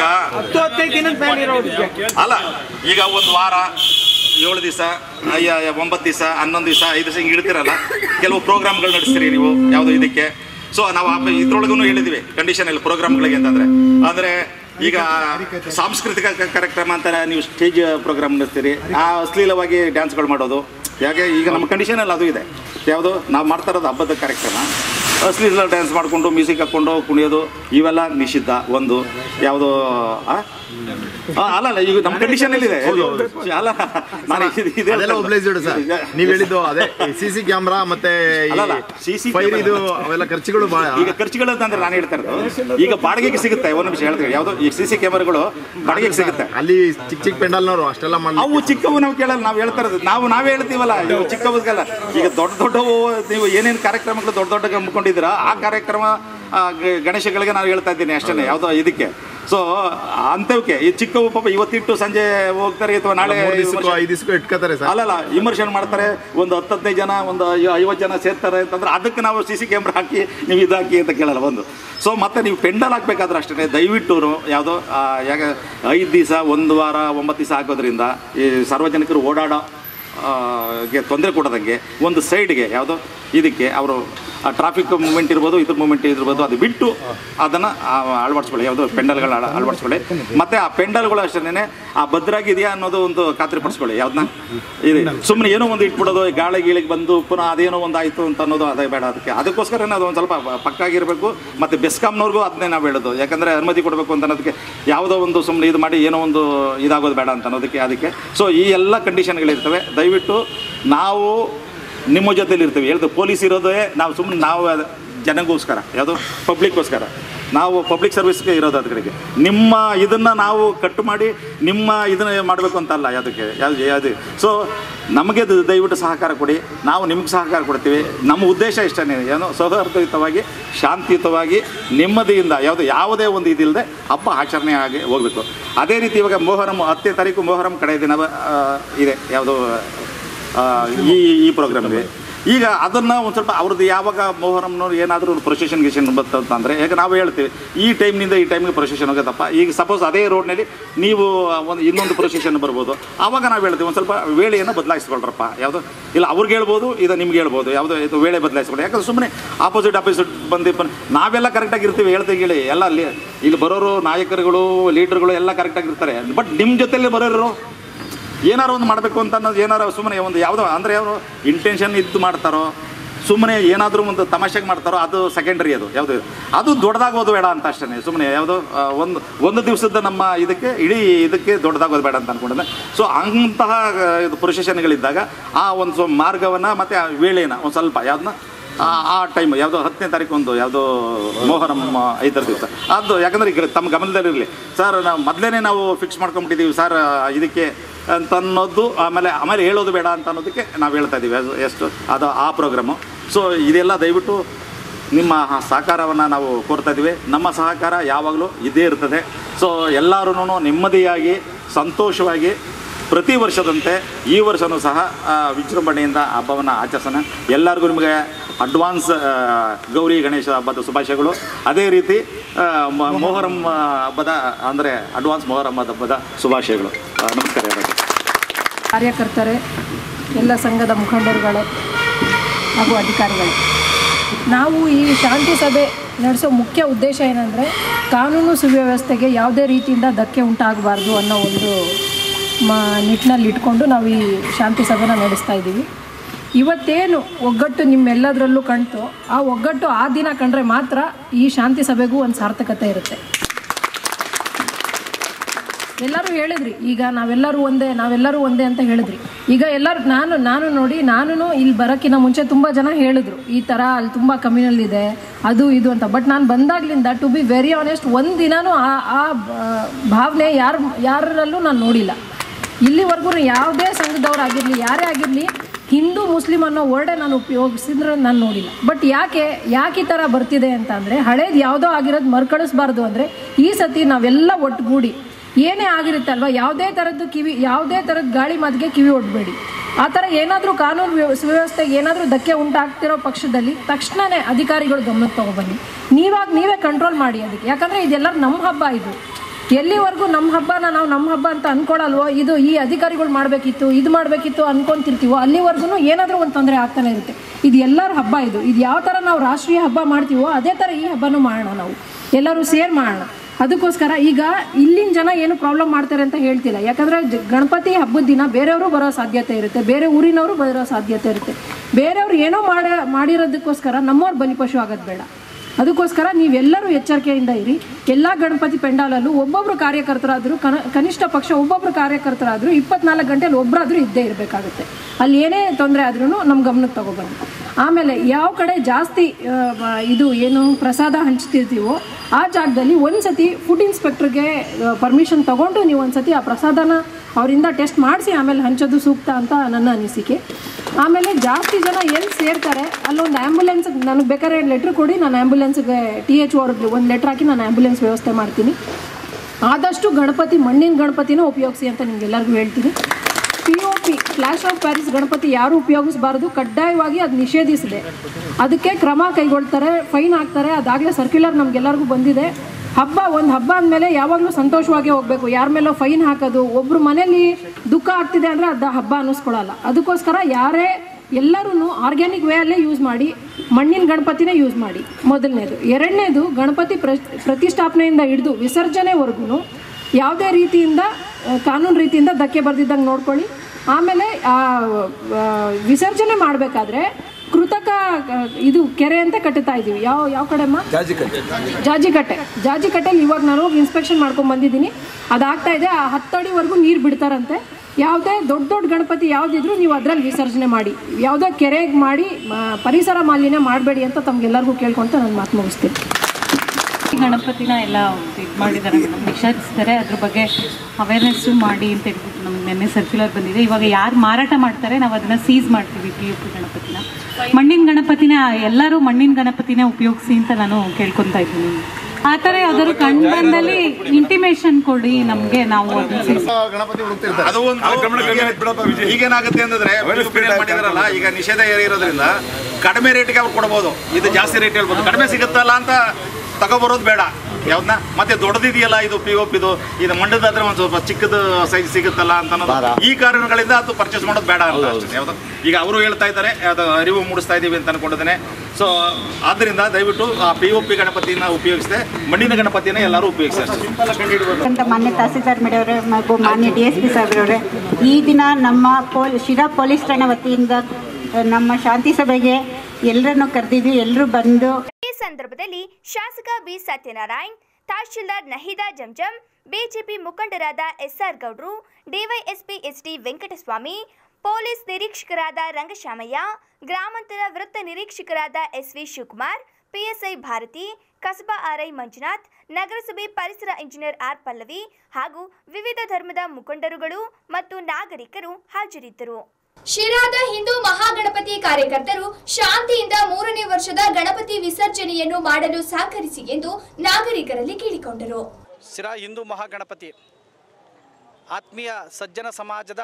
ಅಲ್ಲ ಈಗ ಒಂದು ವಾರ ಏಳು ದಿವಸ ಒಂಬತ್ತು ದಿವಸ ಹನ್ನೊಂದು ದಿವಸ ಐದು ದಿವಸ ಹಿಂಗೆ ಇಡ್ತೀರಲ್ಲ ಕೆಲವು ಪ್ರೋಗ್ರಾಮ್ಗಳು ನಡೆಸ್ತೀರಿ ನೀವು ಯಾವುದೋ ಇದಕ್ಕೆ ಸೊ ನಾವು ಆ- ಇದ್ರೊಳಗೂ ಹೇಳಿದ್ವಿ ಕಂಡೀಷನ್ ಇಲ್ಲಿ ಪ್ರೋಗ್ರಾಮ್ಗಳಿಗೆ ಅಂತಂದ್ರೆ ಅಂದರೆ ಈಗ ಸಾಂಸ್ಕೃತಿಕ ಕ- ಕಾರ್ಯಕ್ರಮ ಅಂತ ನೀವು ಸ್ಟೇಜ್ ಪ್ರೋಗ್ರಾಮ್ ನಡೆಸ್ತೀರಿ ಆ ಅಶ್ಲೀಲವಾಗಿ ಡ್ಯಾನ್ಸ್ಗಳು ಮಾಡೋದು ಯಾಕೆ ಈಗ ನಮ್ಮ ಕಂಡೀಷನಲ್ಲಿ ಅದು ಇದೆ ಯಾವುದು ನಾವು ಮಾಡ್ತಾ ಇರೋದು ಹಬ್ಬದ ಕಾರ್ಯಕ್ರಮ ಅಶ್ಲೀಲ ಡ್ಯಾನ್ಸ್ ಮಾಡಿಕೊಂಡು ಮ್ಯೂಸಿಕ್ ಹಾಕ್ಕೊಂಡು ಕುಣಿಯೋದು ಇವೆಲ್ಲ ನಿಷಿದ್ಧ ಒಂದು ಯಾವುದು ಆ? ಆ, ಅಲ್ಲ ಅಲ್ಲ ಈಗ ನಮ್ಮ ಕಂಡೀಷನ್ ಇದೆ ಅಲ್ಲ ನಾನು ಇದು- ಇದು ಅದೆಲ್ಲ ಹೇಳ್ತಾ ಒಬ್ಲೇಸ್ ಇಡು ಸರ್ ಈಗ- ನೀವ್ ಹೇಳಿದ್ದು ಅದೇ ಸಿ ಸಿ ಕ್ಯಾಮ್ರಾ ಮತ್ತೆ ಅಲ್ಲಲ್ಲ, CC ಫೈರ್ camera. ಇದು ಅವೆಲ್ಲ ಖರ್ಚುಗಳು ಬಹಳ ಈಗ ಖರ್ಚುಗಳು ಅಂತಂದ್ರೆ ನಾನು ಹೇಳ್ತಾ ಇರೋದು ಈಗ ಬಾಡಿಗೆಗೆ ಸಿಗುತ್ತೆ ಒಂದು ನಿಮಿಷ ಹೇಳ್ತೀವಿ ಯಾವುದು ಈ ಸಿ ಸಿ ಕ್ಯಾಮರಾಗಳು ಬಾಡಿಗೆಗೆ ಸಿಗುತ್ತೆ ಅಲ್ಲಿ ಚಿಕ್ಕ ಚಿಕ್ಕ ಪೆಂಡಲ್ನವರು ಅಷ್ಟೆಲ್ಲ ಮಾಡಿ ಅವು ಚಿಕ್ಕವು ನಾವು ಕೇಳಲ್ಲ ನಾವು ಹೇಳ್ತಾ ಇರೋದು ನಾವು ನಾವೇ ಹೇಳ್ತೀವಲ್ಲ ಇವು ಚಿಕ್ಕವಲ್ಲ ಈಗ ದೊಡ್ಡ ದೊಡ್ಡವು ನೀವು ಏನೇನು ಕಾರ್ಯಕ್ರಮಗಳು ದೊಡ್ಡ ದೊಡ್ಡ ಹಮ್ಮಿಕೊಂಡಿದ್ದೀರಾ ಆ ಕಾರ್ಯಕ್ರಮ ಆ, ಗ- ಗಣೇಶಗಳಿಗೆ ನಾನು ಹೇಳ್ತಾ ಇದ್ದೀನಿ ಅಷ್ಟೇ ಯಾವುದೋ ಇದಕ್ಕೆ ಸೊ ಅಂಥವಕ್ಕೆ ಈ ಚಿಕ್ಕವು ಪಾಪ ಇವತ್ತಿಟ್ಟು ಸಂಜೆ ಹೋಗ್ತಾರೆ ಅಥವಾ ನಾಳೆ ಮೂರ್ ದಿವಸಕ್ಕೂ ವಿಮರ್ಶೆ- ಐದು ದಿವಸಕ್ಕೂ ಇಟ್ಕೋತಾರೆ ಸರ್ ಅಲ್ಲಲ್ಲ ವಿಮರ್ಶನ ಮಾಡ್ತಾರೆ ಒಂದು ಹತ್ತು ಹದಿನೈದು ಜನ ಒಂದು ಐ- ಐವತ್ತು ಜನ ಸೇರ್ತಾರೆ ಅಂತಂದ್ರೆ ಅದಕ್ಕೆ ನಾವು ಸಿ ಸಿ ಕ್ಯಾಮ್ರಾ ಹಾಕಿ ನೀವು ಇದು ಹಾಕಿ ಅಂತ ಕೇಳಲ್ಲ ಒಂದು ಸೊ ಮತ್ತೆ ನೀವು ಪೆಂಡಲ್ ಹಾಕ್ಬೇಕಾದ್ರೆ ಅಷ್ಟೇ ದಯವಿಟ್ಟು ಯಾವುದೋ ಆ, ಯಾಕೆ ಐದು ದಿವಸ ಒಂದು ವಾರ ಒಂಬತ್ತು ದಿವಸ ಹಾಕೋದ್ರಿಂದ ಈ ಸಾರ್ವಜನಿಕರು ಓಡಾಡೋ ಆ, ಗೆ ತೊಂದರೆ ಕೊಡದಂಗೆ ಒಂದು ಸೈಡ್ಗೆ ಯಾವುದೋ ಇದಕ್ಕೆ ಅವರು ಟ್ರಾಫಿಕ್ ಮೂಮೆಂಟ್ ಇರ್ಬೋದು ಇದ್ರ ಮೂಮೆಂಟ್ ಇರ್ಬೋದು ಅದು ಬಿಟ್ಟು ಅದನ್ನು ಅಳವಡಿಸ್ಕೊಳ್ಳಿ ಯಾವುದೋ ಪೆಂಡಲ್ಗಳು ಅಳ ಅಳವಡಿಸ್ಕೊಳ್ಳಿ ಮತ್ತು ಆ ಪೆಂಡಲ್ಗಳು ಅಷ್ಟೇ ಆ ಭದ್ರಾಗಿದೆಯಾ ಅನ್ನೋದು ಒಂದು ಖಾತ್ರಿಪಡಿಸ್ಕೊಳ್ಳಿ ಯಾವ್ದನ್ನ ಇದೆ ಸುಮ್ಮನೆ ಏನೋ ಒಂದು ಇಟ್ಬಿಡೋದು ಈ ಗಾಳಿ ಗೀಳಿಗೆ ಬಂದು ಪುನಃ ಅದೇನೋ ಒಂದು ಆಯಿತು ಅಂತ ಅನ್ನೋದು ಅದೇ ಬೇಡ ಅದಕ್ಕೆ ಅದಕ್ಕೋಸ್ಕರ ಅದು ಒಂದು ಸ್ವಲ್ಪ ಪಕ್ಕಾಗಿರಬೇಕು ಮತ್ತು ಬೆಸ್ಕಾಮ್ನವ್ರಿಗೂ ಅದನ್ನೇ ನಾವು ಹೇಳೋದು ಯಾಕಂದರೆ ಅನುಮತಿ ಕೊಡಬೇಕು ಅಂತ ಅನ್ನೋದಕ್ಕೆ ಯಾವುದೋ ಒಂದು ಸುಮ್ಮನೆ ಇದು ಮಾಡಿ ಏನೋ ಒಂದು ಇದಾಗೋದು ಬೇಡ ಅಂತ ಅನ್ನೋದಕ್ಕೆ ಅದಕ್ಕೆ ಸೊ ಈ ಎಲ್ಲ ಕಂಡೀಷನ್ಗಳಿರ್ತವೆ ದಯವಿಟ್ಟು ನಾವು ನಿಮ್ಮ ಜೊತೆಲಿ ಇರ್ತೀವಿ ಹೇಳ್ದು ಪೊಲೀಸ್ ಇರೋದೇ ನಾವು ಸುಮ್ಮನೆ ನಾವು ಅದ್- ಜನಗೋಸ್ಕರ ಯಾವುದು ಪಬ್ಲಿಕ್ಗೋಸ್ಕರ ನಾವು ಪಬ್ಲಿಕ್ ಸರ್ವಿಸ್ಗೆ ಇರೋದು ಅದ್ರ ಕಡೆಗೆ ನಿಮ್ಮ ಇದನ್ನು ನಾವು ಕಟ್ಟು ಮಾಡಿ ನಿಮ್ಮ ಇದನ್ನ ಮಾಡಬೇಕು ಅಂತಲ್ಲ ಯಾವುದಕ್ಕೆ ಯಾವ್ದು ಯಾವುದು ಸೊ ನಮಗೆ ದ- ದಯವಿಟ್ಟು ಸಹಕಾರ ಕೊಡಿ ನಾವು ನಿಮ್ಗೆ ಸಹಕಾರ ಕೊಡ್ತೀವಿ ನಮ್ಮ ಉದ್ದೇಶ ಇಷ್ಟನೇ ಏನೋ ಸೌಹಾರ್ದಯುತವಾಗಿ ಶಾಂತಿಯುತವಾಗಿ ನೆಮ್ಮದಿಯಿಂದ ಯಾವುದು ಯಾವುದೇ ಒಂದು ಇದಿಲ್ಲದೆ ಹಬ್ಬ ಆಚರಣೆ ಆಗಿ ಹೋಗಬೇಕು ಅದೇ ರೀತಿ ಇವಾಗ ಮೊಹರಂ ಹತ್ತನೇ ತಾರೀಕು ಮೊಹರಂ ಕಡೆ ದಿನ ಆ, ಇದೆ ಯಾವುದು ಆ, ಈ ಈ ಪ್ರೋಗ್ರಾಮ್ ಇದೆ ಈಗ ಅದನ್ನು ಒಂದು ಸ್ವಲ್ಪ ಅವ್ರದ್ದು ಯಾವಾಗ ಮೊಹರಂನವ್ರು ಏನಾದರೂ ಒಂದು ಪ್ರೊಸೆಷನ್ ಗಿಷನ್ ಬಂತಂದರೆ ಯಾಕೆ ನಾವು ಹೇಳ್ತೀವಿ ಈ ಟೈಮ್ನಿಂದ ಈ ಟೈಮ್ಗೆ ಪ್ರೊಸೆಷನ್ ಹೋಗೋದಪ್ಪ ಈಗ ಸಪೋಸ್ ಅದೇ ರೋಡ್ನಲ್ಲಿ ನೀವು ಒಂದು ಇನ್ನೊಂದು ಪ್ರೊಸೆಷನ್ ಬರ್ಬೋದು ಆವಾಗ ನಾವು ಹೇಳ್ತೀವಿ ಒಂದು ಸ್ವಲ್ಪ ವೇಳೆಯನ್ನು ಬದಲಾಯಿಸ್ಕೊಳ್ರಪ್ಪ ಯಾವುದು ಇಲ್ಲ ಅವ್ರಿಗೆ ಹೇಳ್ಬೋದು ಇದು ನಿಮ್ಗೆ ಹೇಳ್ಬೋದು ಯಾವುದೋ ಇದು ವೇಳೆ ಬದಲಾಯಿಸ್ಕೊಳ್ಳಿ ಯಾಕಂದ್ರೆ ಸುಮ್ಮನೆ ಆಪೋಸಿಟ್ ಆಪೋಸಿಟ್ ಬಂದು ಬನ್- ನಾವೆಲ್ಲ ಕರೆಕ್ಟಾಗಿ ಇರ್ತೀವಿ ಹೇಳ್ತೀವಿ ಹೇಳಿ ಎಲ್ಲ ಅಲ್ಲಿ ಇಲ್ಲಿ ಬರೋರು ನಾಯಕರುಗಳು ಲೀಡರ್ಗಳು ಎಲ್ಲ ಕರೆಕ್ಟಾಗಿ ಇರ್ತಾರೆ ಬಟ್ ನಿಮ್ಮ ಜೊತೆಲಿ ಬರೋರು ಏನಾರು ಒಂದು ಮಾಡಬೇಕು ಅಂತ ಅನ್ನೋದು ಏನಾರು ಸುಮ್ಮನೆ ಒಂದು ಯಾವುದೋ ಅಂದರೆ ಅವರು ಇಂಟೆನ್ಷನ್ ಇದ್ದು ಮಾಡ್ತಾರೋ ಸುಮ್ಮನೆ ಏನಾದರೂ ಒಂದು ತಮಾಷೆಗೆ ಮಾಡ್ತಾರೋ ಅದು ಸೆಕೆಂಡರಿ ಅದು ಯಾವುದು ಅದು ದೊಡ್ಡದಾಗೋದು ಬೇಡ ಅಂತ ಅಷ್ಟೇ ಸುಮ್ಮನೆ ಯಾವುದೋ ಆ, ಒಂದು ಒಂದು ದಿವಸದ ನಮ್ಮ ಇದಕ್ಕೆ ಇಡೀ ಇದಕ್ಕೆ ದೊಡ್ಡದಾಗೋದು ಬೇಡ ಅಂತ ಅಂದ್ಕೊಂಡಿದ್ದೆ ಸೊ ಅಂತಹ ಆ, ಇದು ಪ್ರೊಸೆಷನ್ಗಳಿದ್ದಾಗ ಆ ಒಂದು ಸ್ವ ಮಾರ್ಗವನ್ನು ಮತ್ತು ಆ ವೇಳೆನ ಒಂದು ಸ್ವಲ್ಪ ಯಾವುದನ್ನ ಆ- ಆ ಟೈಮ್ ಯಾವುದೋ ಹತ್ತನೇ ತಾರೀಕು ಒಂದು ಯಾವುದೋ ಮೊಹರಂ ಐದರ ದಿವಸ ಅದು ಯಾಕಂದರೆ ಈಗ ತಮ್ಮ ಗಮನದಲ್ಲಿರಲಿ ಸರ್ ನಾವು ಮೊದಲೇ ನಾವು ಫಿಕ್ಸ್ ಮಾಡ್ಕೊಂಬಿಟ್ಟಿದ್ದೀವಿ ಸರ್ ಇದಕ್ಕೆ ಅಂತ ಅನ್ನೋದು ಆಮೇಲೆ ಆಮೇಲೆ ಹೇಳೋದು ಬೇಡ ಅಂತ ಅನ್ನೋದಕ್ಕೆ ನಾವು ಹೇಳ್ತಾ ಇದ್ದೀವಿ ಅದು ಎಷ್ಟು ಅದು ಆ ಪ್ರೋಗ್ರಾಮು ಸೊ ಇದೆಲ್ಲ ದಯವಿಟ್ಟು ನಿಮ್ಮ ಸಹಕಾರವನ್ನು ನಾವು ಕೋರ್ತಾ ಇದ್ದೀವಿ ನಮ್ಮ ಸಹಕಾರ ಯಾವಾಗಲೂ ಇದ್ದೇ ಇರ್ತದೆ ಸೊ ಎಲ್ಲರೂ ನೆಮ್ಮದಿಯಾಗಿ ಸಂತೋಷವಾಗಿ ಪ್ರತಿ ವರ್ಷದಂತೆ ಈ ವರ್ಷವೂ ಸಹ ಆ, ವಿಜೃಂಭಣೆಯಿಂದ ಹಬ್ಬವನ್ನು ಆಚರಿಸೋಣ ಎಲ್ಲರಿಗೂ ನಿಮಗೆ ಅಡ್ವಾನ್ಸ್ ಆ, ಗೌರಿ ಗಣೇಶ ಹಬ್ಬದ ಶುಭಾಶಯಗಳು ಅದೇ ರೀತಿ ಆ, ಮ- ಮೊಹರಂ ಆ, ಹಬ್ಬದ ಅಂದರೆ ಅಡ್ವಾನ್ಸ್ ಮೊಹರಂ ಹಬ್ಬದ ಶುಭಾಶಯಗಳು ಆ, ನಮಸ್ಕಾರ ಎಲ್ಲರಿಗೂ ಕಾರ್ಯಕರ್ತರೇ ಎಲ್ಲ ಸಂಘದ ಮುಖಂಡರುಗಳೇ ಹಾಗೂ ಅಧಿಕಾರಿಗಳೇ ನಾವು ಈ ಶಾಂತಿ ಸಭೆ ನಡೆಸೋ ಮುಖ್ಯ ಉದ್ದೇಶ ಏನಂದರೆ ಕಾನೂನು ಸುವ್ಯವಸ್ಥೆಗೆ ಯಾವುದೇ ರೀತಿಯಿಂದ ಧಕ್ಕೆ ಉಂಟಾಗಬಾರ್ದು ಅನ್ನೋ ಒಂದು ಮ ನಿಟ್ಟಿನಲ್ಲಿ ಇಟ್ಕೊಂಡು ನಾವು ಈ ಶಾಂತಿ ಸಭೆನ ನಡೆಸ್ತಾ ಇದ್ದೀವಿ ಇವತ್ತೇನು ಒಗ್ಗಟ್ಟು ನಿಮ್ಮೆಲ್ಲದರಲ್ಲೂ ಕಾಣ್ತೋ ಆ ಒಗ್ಗಟ್ಟು ಆ ದಿನ ಕಂಡ್ರೆ ಮಾತ್ರ ಈ ಶಾಂತಿ ಸಭೆಗೂ ಒಂದು ಸಾರ್ಥಕತೆ ಇರುತ್ತೆ ಎಲ್ಲರೂ ಹೇಳಿದ್ರಿ ಈಗ ನಾವೆಲ್ಲರೂ ಒಂದೇ ನಾವೆಲ್ಲರೂ ಒಂದೇ ಅಂತ ಹೇಳಿದ್ರಿ ಈಗ ಎಲ್ಲರೂ ನಾನು ನಾನು ನೋಡಿ ನಾನು ಇಲ್ಲಿ ಬರೋಕ್ಕಿಂತ ಮುಂಚೆ ತುಂಬ ಜನ ಹೇಳಿದ್ರು ಈ ಥರ ಅಲ್ಲಿ ತುಂಬ ಕಮ್ಯುನಲ್ ಇದೆ ಅದು ಇದು ಅಂತ ಬಟ್ ನಾನು ಬಂದಾಗ್ಲಿಂದ ಟು ಬಿ ವೆರಿ ಆನೆಸ್ಟ್ ಒಂದು ದಿನನೂ ಆ ಆ ಬ- ಭಾವನೆ ಯಾರು ಯಾರಲ್ಲೂ ನಾನು ನೋಡಿಲ್ಲ ಇಲ್ಲಿವರೆಗೂ ಯಾವುದೇ ಸಂಘದವ್ರಾಗಿರಲಿ ಯಾರೇ ಆಗಿರಲಿ ಹಿಂದೂ ಮುಸ್ಲಿಂ ಅನ್ನೋ ವರ್ಡೇ ನಾನು ಉಪಯೋಗಿಸಿದ್ರೆ ನಾನು ನೋಡಿಲ್ಲ ಬಟ್ ಯಾಕೆ ಯಾಕೆ ಈ ಥರ ಬರ್ತಿದೆ ಅಂತ ಅಂದರೆ ಹಳೇದು ಯಾವುದೋ ಆಗಿರೋದು ಮರುಕಳಿಸ್ಬಾರ್ದು ಅಂದರೆ ಈ ಸತಿ ನಾವೆಲ್ಲ ಒಟ್ಟುಗೂಡಿ ಏನೇ ಆಗಿರುತ್ತಲ್ವ ಯಾವುದೇ ಥರದ್ದು ಕಿವಿ ಯಾವುದೇ ಥರದ ಗಾಳಿ ಮಾತಿಗೆ ಕಿವಿ ಒಡ್ಬೇಡಿ ಆ ಥರ ಏನಾದರೂ ಕಾನೂನು ವ್ಯವ- ಸುವ್ಯವಸ್ಥೆಗೆ ಏನಾದರೂ ಧಕ್ಕೆ ಉಂಟಾಗ್ತಿರೋ ಪಕ್ಷದಲ್ಲಿ ತಕ್ಷಣವೇ ಅಧಿಕಾರಿಗಳು ಗಮನಕ್ಕೆ ತಗೊಬನ್ನಿ ನೀವಾಗ ನೀವೇ ಕಂಟ್ರೋಲ್ ಮಾಡಿ ಅದಕ್ಕೆ ಯಾಕಂದರೆ ಇದೆಲ್ಲ ನಮ್ಮ ಹಬ್ಬ ಇದು ಎಲ್ಲಿವರೆಗೂ ನಮ್ಮ ಹಬ್ಬನ ನಾವು ನಮ್ಮ ಹಬ್ಬ ಅಂತ ಅನ್ಕೊಳಲ್ವೋ ಇದು ಈ ಅಧಿಕಾರಿಗಳು ಮಾಡಬೇಕಿತ್ತು ಇದು ಮಾಡಬೇಕಿತ್ತು ಅನ್ಕೊಂತಿರ್ತೀವೋ ಅಲ್ಲಿವರೆಗೂ ಏನಾದರೂ ಒಂದು ತೊಂದರೆ ಆಗ್ತಾನೆ ಇರುತ್ತೆ ಇದು ಎಲ್ಲರ ಹಬ್ಬ ಇದು ಇದು ಯಾವ ಥರ ನಾವು ರಾಷ್ಟ್ರೀಯ ಹಬ್ಬ ಮಾಡ್ತೀವೋ ಅದೇ ಥರ ಈ ಹಬ್ಬನೂ ಮಾಡೋಣ ನಾವು ಎಲ್ಲರೂ ಸೇರ್ ಮಾಡೋಣ ಅದಕ್ಕೋಸ್ಕರ ಈಗ ಇಲ್ಲಿನ ಜನ ಏನು ಪ್ರಾಬ್ಲಮ್ ಮಾಡ್ತಾರೆ ಅಂತ ಹೇಳ್ತಿಲ್ಲ ಯಾಕಂದರೆ ಗಣಪತಿ ಹಬ್ಬದ ದಿನ ಬೇರೆಯವರು ಬರೋ ಸಾಧ್ಯತೆ ಇರುತ್ತೆ ಬೇರೆ ಊರಿನವರು ಬರೋ ಸಾಧ್ಯತೆ ಇರುತ್ತೆ ಬೇರೆಯವ್ರು ಏನೋ ಮಾಡ ಮಾಡಿರೋದಕ್ಕೋಸ್ಕರ ನಮ್ಮವ್ರು ಬಲಿಪಶು ಆಗೋದು ಬೇಡ ಅದಕ್ಕೋಸ್ಕರ ನೀವೆಲ್ಲರೂ ಎಚ್ಚರಿಕೆಯಿಂದ ಇರಿ ಎಲ್ಲ ಗಣಪತಿ ಪೆಂಡಾಲಲ್ಲೂ ಒಬ್ಬೊಬ್ರು ಕಾರ್ಯಕರ್ತರಾದರೂ ಕನ ಕನಿಷ್ಠ ಪಕ್ಷ ಒಬ್ಬೊಬ್ರು ಕಾರ್ಯಕರ್ತರಾದರೂ ಇಪ್ಪತ್ನಾಲ್ಕು ಗಂಟೆಲಿ ಒಬ್ಬರಾದರೂ ಇದ್ದೇ ಇರಬೇಕಾಗುತ್ತೆ ಅಲ್ಲಿ ಏನೇ ತೊಂದರೆ ಆದ್ರೂ ನಮ್ಮ ಗಮನಕ್ಕೆ ತಗೊಬನ್ನಿ ಆಮೇಲೆ ಯಾವ ಕಡೆ ಜಾಸ್ತಿ ಆ, ಬ- ಇದು ಏನು ಪ್ರಸಾದ ಹಂಚ್ತಿರ್ತೀವೋ ಆ ಜಾಗದಲ್ಲಿ ಒಂದು ಸತಿ ಫುಡ್ ಇನ್ಸ್ಪೆಕ್ಟ್ರಿಗೆ ಪರ್ಮಿಷನ್ ತೊಗೊಂಡು ನೀವು ಒಂದು ಸತಿ ಆ ಪ್ರಸಾದನ ಅವರಿಂದ ಟೆಸ್ಟ್ ಮಾಡಿಸಿ ಆಮೇಲೆ ಹಂಚೋದು ಸೂಕ್ತ ಅಂತ ನನ್ನ ಅನಿಸಿಕೆ ಆಮೇಲೆ ಜಾಸ್ತಿ ಜನ ಎಲ್ಲಿ ಸೇರ್ತಾರೆ ಅಲ್ಲೊಂದು ಆ್ಯಂಬುಲೆನ್ಸ್ ನನಗೆ ಬೇಕಾದ್ರೆ ಲೆಟ್ರ್ ಕೊಡಿ ನಾನು ಆ್ಯಂಬುಲೆನ್ಸ್ಗೆ ಟಿ ಎಚ್ ಅವ್ರಿಗೆ ಒಂದು ಲೆಟ್ರ್ ಹಾಕಿ ನಾನು ಆ್ಯಂಬುಲೆನ್ಸ್ ವ್ಯವಸ್ಥೆ ಮಾಡ್ತೀನಿ ಆದಷ್ಟು ಗಣಪತಿ ಮಣ್ಣಿನ ಗಣಪತಿನ ಉಪಯೋಗಿಸಿ ಅಂತ ನಿಮ್ಗೆಲ್ಲರಿಗೂ ಹೇಳ್ತೀನಿ P O P plaster of Paris Ganapati ಯಾರು ಉಪಯೋಗಿಸಬಾರ್ದು ಕಡ್ಡಾಯವಾಗಿ ಅದು ನಿಷೇಧಿಸಿದೆ ಅದಕ್ಕೆ ಕ್ರಮ ಕೈಗೊಳ್ತಾರೆ ಫೈನ್ ಹಾಕ್ತಾರೆ ಅದಾಗಲೇ ಸರ್ಕ್ಯುಲರ್ ನಮಗೆಲ್ಲರಿಗೂ ಬಂದಿದೆ ಹಬ್ಬ ಒಂದು ಹಬ್ಬ ಅಂದಮೇಲೆ ಯಾವಾಗಲೂ ಸಂತೋಷವಾಗಿ ಹೋಗಬೇಕು ಯಾರ ಮೇಲೋ ಫೈನ್ ಹಾಕೋದು ಒಬ್ರು ಮನೇಲಿ ದುಃಖ ಆಗ್ತಿದೆ ಅಂದರೆ ಅದು ಹಬ್ಬ ಅನ್ನಿಸ್ಕೊಳ್ಳಲ್ಲ ಅದಕ್ಕೋಸ್ಕರ ಯಾರೇ ಎಲ್ಲರೂ ಆರ್ಗ್ಯಾನಿಕ್ ವೇ ಅಲ್ಲೇ ಯೂಸ್ ಮಾಡಿ ಮಣ್ಣಿನ ಗಣಪತಿನೇ ಯೂಸ್ ಮಾಡಿ ಮೊದಲನೇದು ಎರಡನೇದು ಗಣಪತಿ ಪ್ರ ಪ್ರತಿಷ್ಠಾಪನೆಯಿಂದ ಹಿಡಿದು ವಿಸರ್ಜನೆವರೆಗೂ ಯಾವುದೇ ರೀತಿಯಿಂದ ಆ, ಕಾನೂನು ರೀತಿಯಿಂದ ಧಕ್ಕೆ ಬರ್ದಿದ್ದಂಗೆ ನೋಡ್ಕೊಳ್ಳಿ ಆಮೇಲೆ ಆ, ಆ, ವಿಸರ್ಜನೆ ಮಾಡಬೇಕಾದ್ರೆ ಕೃತಕ ಆ, ಇದು ಕೆರೆ ಅಂತ ಕಟ್ಟುತ್ತಾ ಇದ್ದೀವಿ ಯಾವ ಯಾವ ಕಡೆಮ್ಮ ಜಾಜಿಕಟ್ಟೆ ಜಾಜಿಕಟ್ಟೆಲಿ ಇವಾಗ ನಾನು ಹೋಗಿ ಇನ್ಸ್ಪೆಕ್ಷನ್ ಮಾಡ್ಕೊಂಡು ಬಂದಿದ್ದೀನಿ ಅದಾಗ್ತಾ ಇದೆ ಆ ಹತ್ತಡಿವರೆಗೂ ನೀರು ಬಿಡ್ತಾರಂತೆ ಯಾವುದೇ ದೊಡ್ಡ ದೊಡ್ಡ ಗಣಪತಿ ಯಾವುದಿದ್ರು ನೀವು ಅದರಲ್ಲಿ ವಿಸರ್ಜನೆ ಮಾಡಿ ಯಾವುದೇ ಕೆರೆಗೆ ಮಾಡಿ ಮ- ಪರಿಸರ ಮಾಲಿನ್ಯ ಮಾಡಬೇಡಿ ಅಂತ ತಮ್ಗೆಲ್ಲರಿಗೂ ಕೇಳ್ಕೊಂತ ನಾನು ಮಾತು ಮುಗಿಸ್ತೀನಿ ಗಣಪತಿನ ಎಲ್ಲ ಇದು ಮಾಡಿದ್ದಾರೆ ಮೇಡಮ್ ವಿಚಾರಿಸ್ತಾರೆ ಅದ್ರ ಬಗ್ಗೆ ಅವೇರ್ನೆಸ್ಸು ಮಾಡಿ ಅಂತ ಹೇಳ್ಬಿಟ್ಟು ನಮ್ಗೆ ನಿನ್ನೆ ಸರ್ಕ್ಯುಲರ್ ಬಂದಿದೆ ಇವಾಗ ಯಾರು ಮಾರಾಟ ಮಾಡ್ತಾರೆ ನಾವು ಅದನ್ನ ಸೀಸ್ ಮಾಡ್ತೀವಿ ಪಿ ಯು ಪಿ ಗಣಪತಿನ ಮಣ್ಣಿನ ಗಣಪತಿನ ಎಲ್ಲರೂ ಮಣ್ಣಿನ ಗಣಪತಿನೇ ಉಪಯೋಗಿಸಿ ಅಂತ ನಾನು ಕೇಳ್ಕೊತಾ ಇದ್ದೀನಿ ಆ ಥರ ಯಾವ್ದಾದ್ರು ಕಂಡು ಬಂದಲ್ಲಿ ಇಂಟಿಮೇಷನ್ ಕೊಡಿ ನಮಗೆ ನಾವು ಅದನ್ನ ಸೀಸ್ ಗಣಪತಿ ಹುಡುಕ್ತಿರ್ತಾರೆ ಅದು ಒಂದು ಈಗೇನಾಗುತ್ತೆ ಅಂತಂದ್ರೆ PUP ಮಾಡಿದಾರಲ್ಲ ಈಗ ನಿಷೇಧ ಇರೋದ್ರಿಂದ ಕಡಿಮೆ ರೇಟ್ಗೆ ಅವ್ರು ಕೊಡ್ಬೋದು ಇದು ಜಾಸ್ತಿ ರೇಟ್ ಹೇಳ್ಬೋದು ಕಡಿಮೆ ಸಿಗುತ್ತಲ್ಲ ಅಂತ ತಗೊಬರೋದು ಬೇಡ ಯಾವ್ದನ್ನ ಮತ್ತೆ ದೊಡ್ಡದಿದೆಯಲ್ಲ ಇದು ಪಿ ಒಪ್ ಇದು ಇದು ಮಂಡದಾದ್ರೆ ಒಂದು ಸ್ವಲ್ಪ ಚಿಕ್ಕದು ಸೈಜ್ ಸಿಗುತ್ತಲ್ಲ ಅಂತ ಅನ್ನೋದು ಈ ಕಾರಣಗಳಿಂದ ಅದು ಪರ್ಚೇಸ್ ಮಾಡೋದು ಬೇಡ ಅಂತ ಅಷ್ಟೇ ಯಾವ್ದು ಈಗ ಅವರು ಹೇಳ್ತಾ ಇದ್ದಾರೆ ಅದು ಅರಿವು ಮೂಡಿಸ್ತಾ ಇದೀವಿ ಅಂತ ಅನ್ಕೊಂಡಿದ್ದೇನೆ ಸೊ ಆದ್ದರಿಂದ ದಯವಿಟ್ಟು ಆ ಪಿ ಒ ಪಿ ಗಣಪತಿನ ಉಪಯೋಗಿಸದೆ ಮಣ್ಣಿನ ಗಣಪತಿನ ಎಲ್ಲರೂ ಉಪಯೋಗಿಸ್ತಾರೆ ಅಂತ ಮಾನ್ಯ ತಹಸೀಲ್ದಾರ್ ಮೇಡವರೇ ಹಾಗೂ ಮಾನ್ಯ ಡಿ ಎಸ್ ಪಿ ಸಾಹೇಬ್ರವರೇ ಈ ದಿನ ನಮ್ಮ ಪೋಲ್ ಶಿರಾ ಪೊಲೀಸ್ ಠಾಣೆ ವತಿಯಿಂದ ಅಹ್, ನಮ್ಮ ಶಾಂತಿ ಸಭೆಗೆ ಎಲ್ಲರನ್ನು ಕರೆದಿದ್ವಿ ಎಲ್ಲರೂ ಬಂದು ಈ ಸಂದರ್ಭದಲ್ಲಿ ಶಾಸಕ ಬಿ ಸತ್ಯನಾರಾಯಣ್ ತಹಶೀಲ್ದಾರ್ ನಹಿದಾ ಜಂಜಂ ಬಿಜೆಪಿ ಮುಖಂಡರಾದ ಎಸ್ಆರ್ ಗೌಡ್ರು ಡಿವೈಎಸ್ಪಿ ಎಸ್ಡಿ ವೆಂಕಟಸ್ವಾಮಿ ಪೊಲೀಸ್ ನಿರೀಕ್ಷಕರಾದ ರಂಗಶಾಮಯ್ಯ ಗ್ರಾಮಾಂತರ ವೃತ್ತ ನಿರೀಕ್ಷಕರಾದ S V Shivakumar PSI Bharathi Kasaba RI Manjunath ನಗರಸಭೆ ಪರಿಸರ ಇಂಜಿನಿಯರ್ ಆರ್ ಪಲ್ಲವಿ ಹಾಗೂ ವಿವಿಧ ಧರ್ಮದ ಮುಖಂಡರುಗಳು ಮತ್ತು ನಾಗರಿಕರು ಹಾಜರಿದ್ದರು ಶಿರಾದ ಹಿಂದೂ ಮಹಾಗಣಪತಿ ಕಾರ್ಯಕರ್ತರು ಶಾಂತಿಯಿಂದ ಮೂರನೇ ವರ್ಷದ ಗಣಪತಿ ವಿಸರ್ಜನೆಯನ್ನು ಮಾಡಲು ಸಹಕರಿಸಿ ಎಂದು ನಾಗರಿಕರಲ್ಲಿ ಕೇಳಿಕೊಂಡರು ಸಿರಾ ಹಿಂದೂ ಮಹಾಗಣಪತಿ ಆತ್ಮೀಯ ಸಜ್ಜನ ಸಮಾಜದ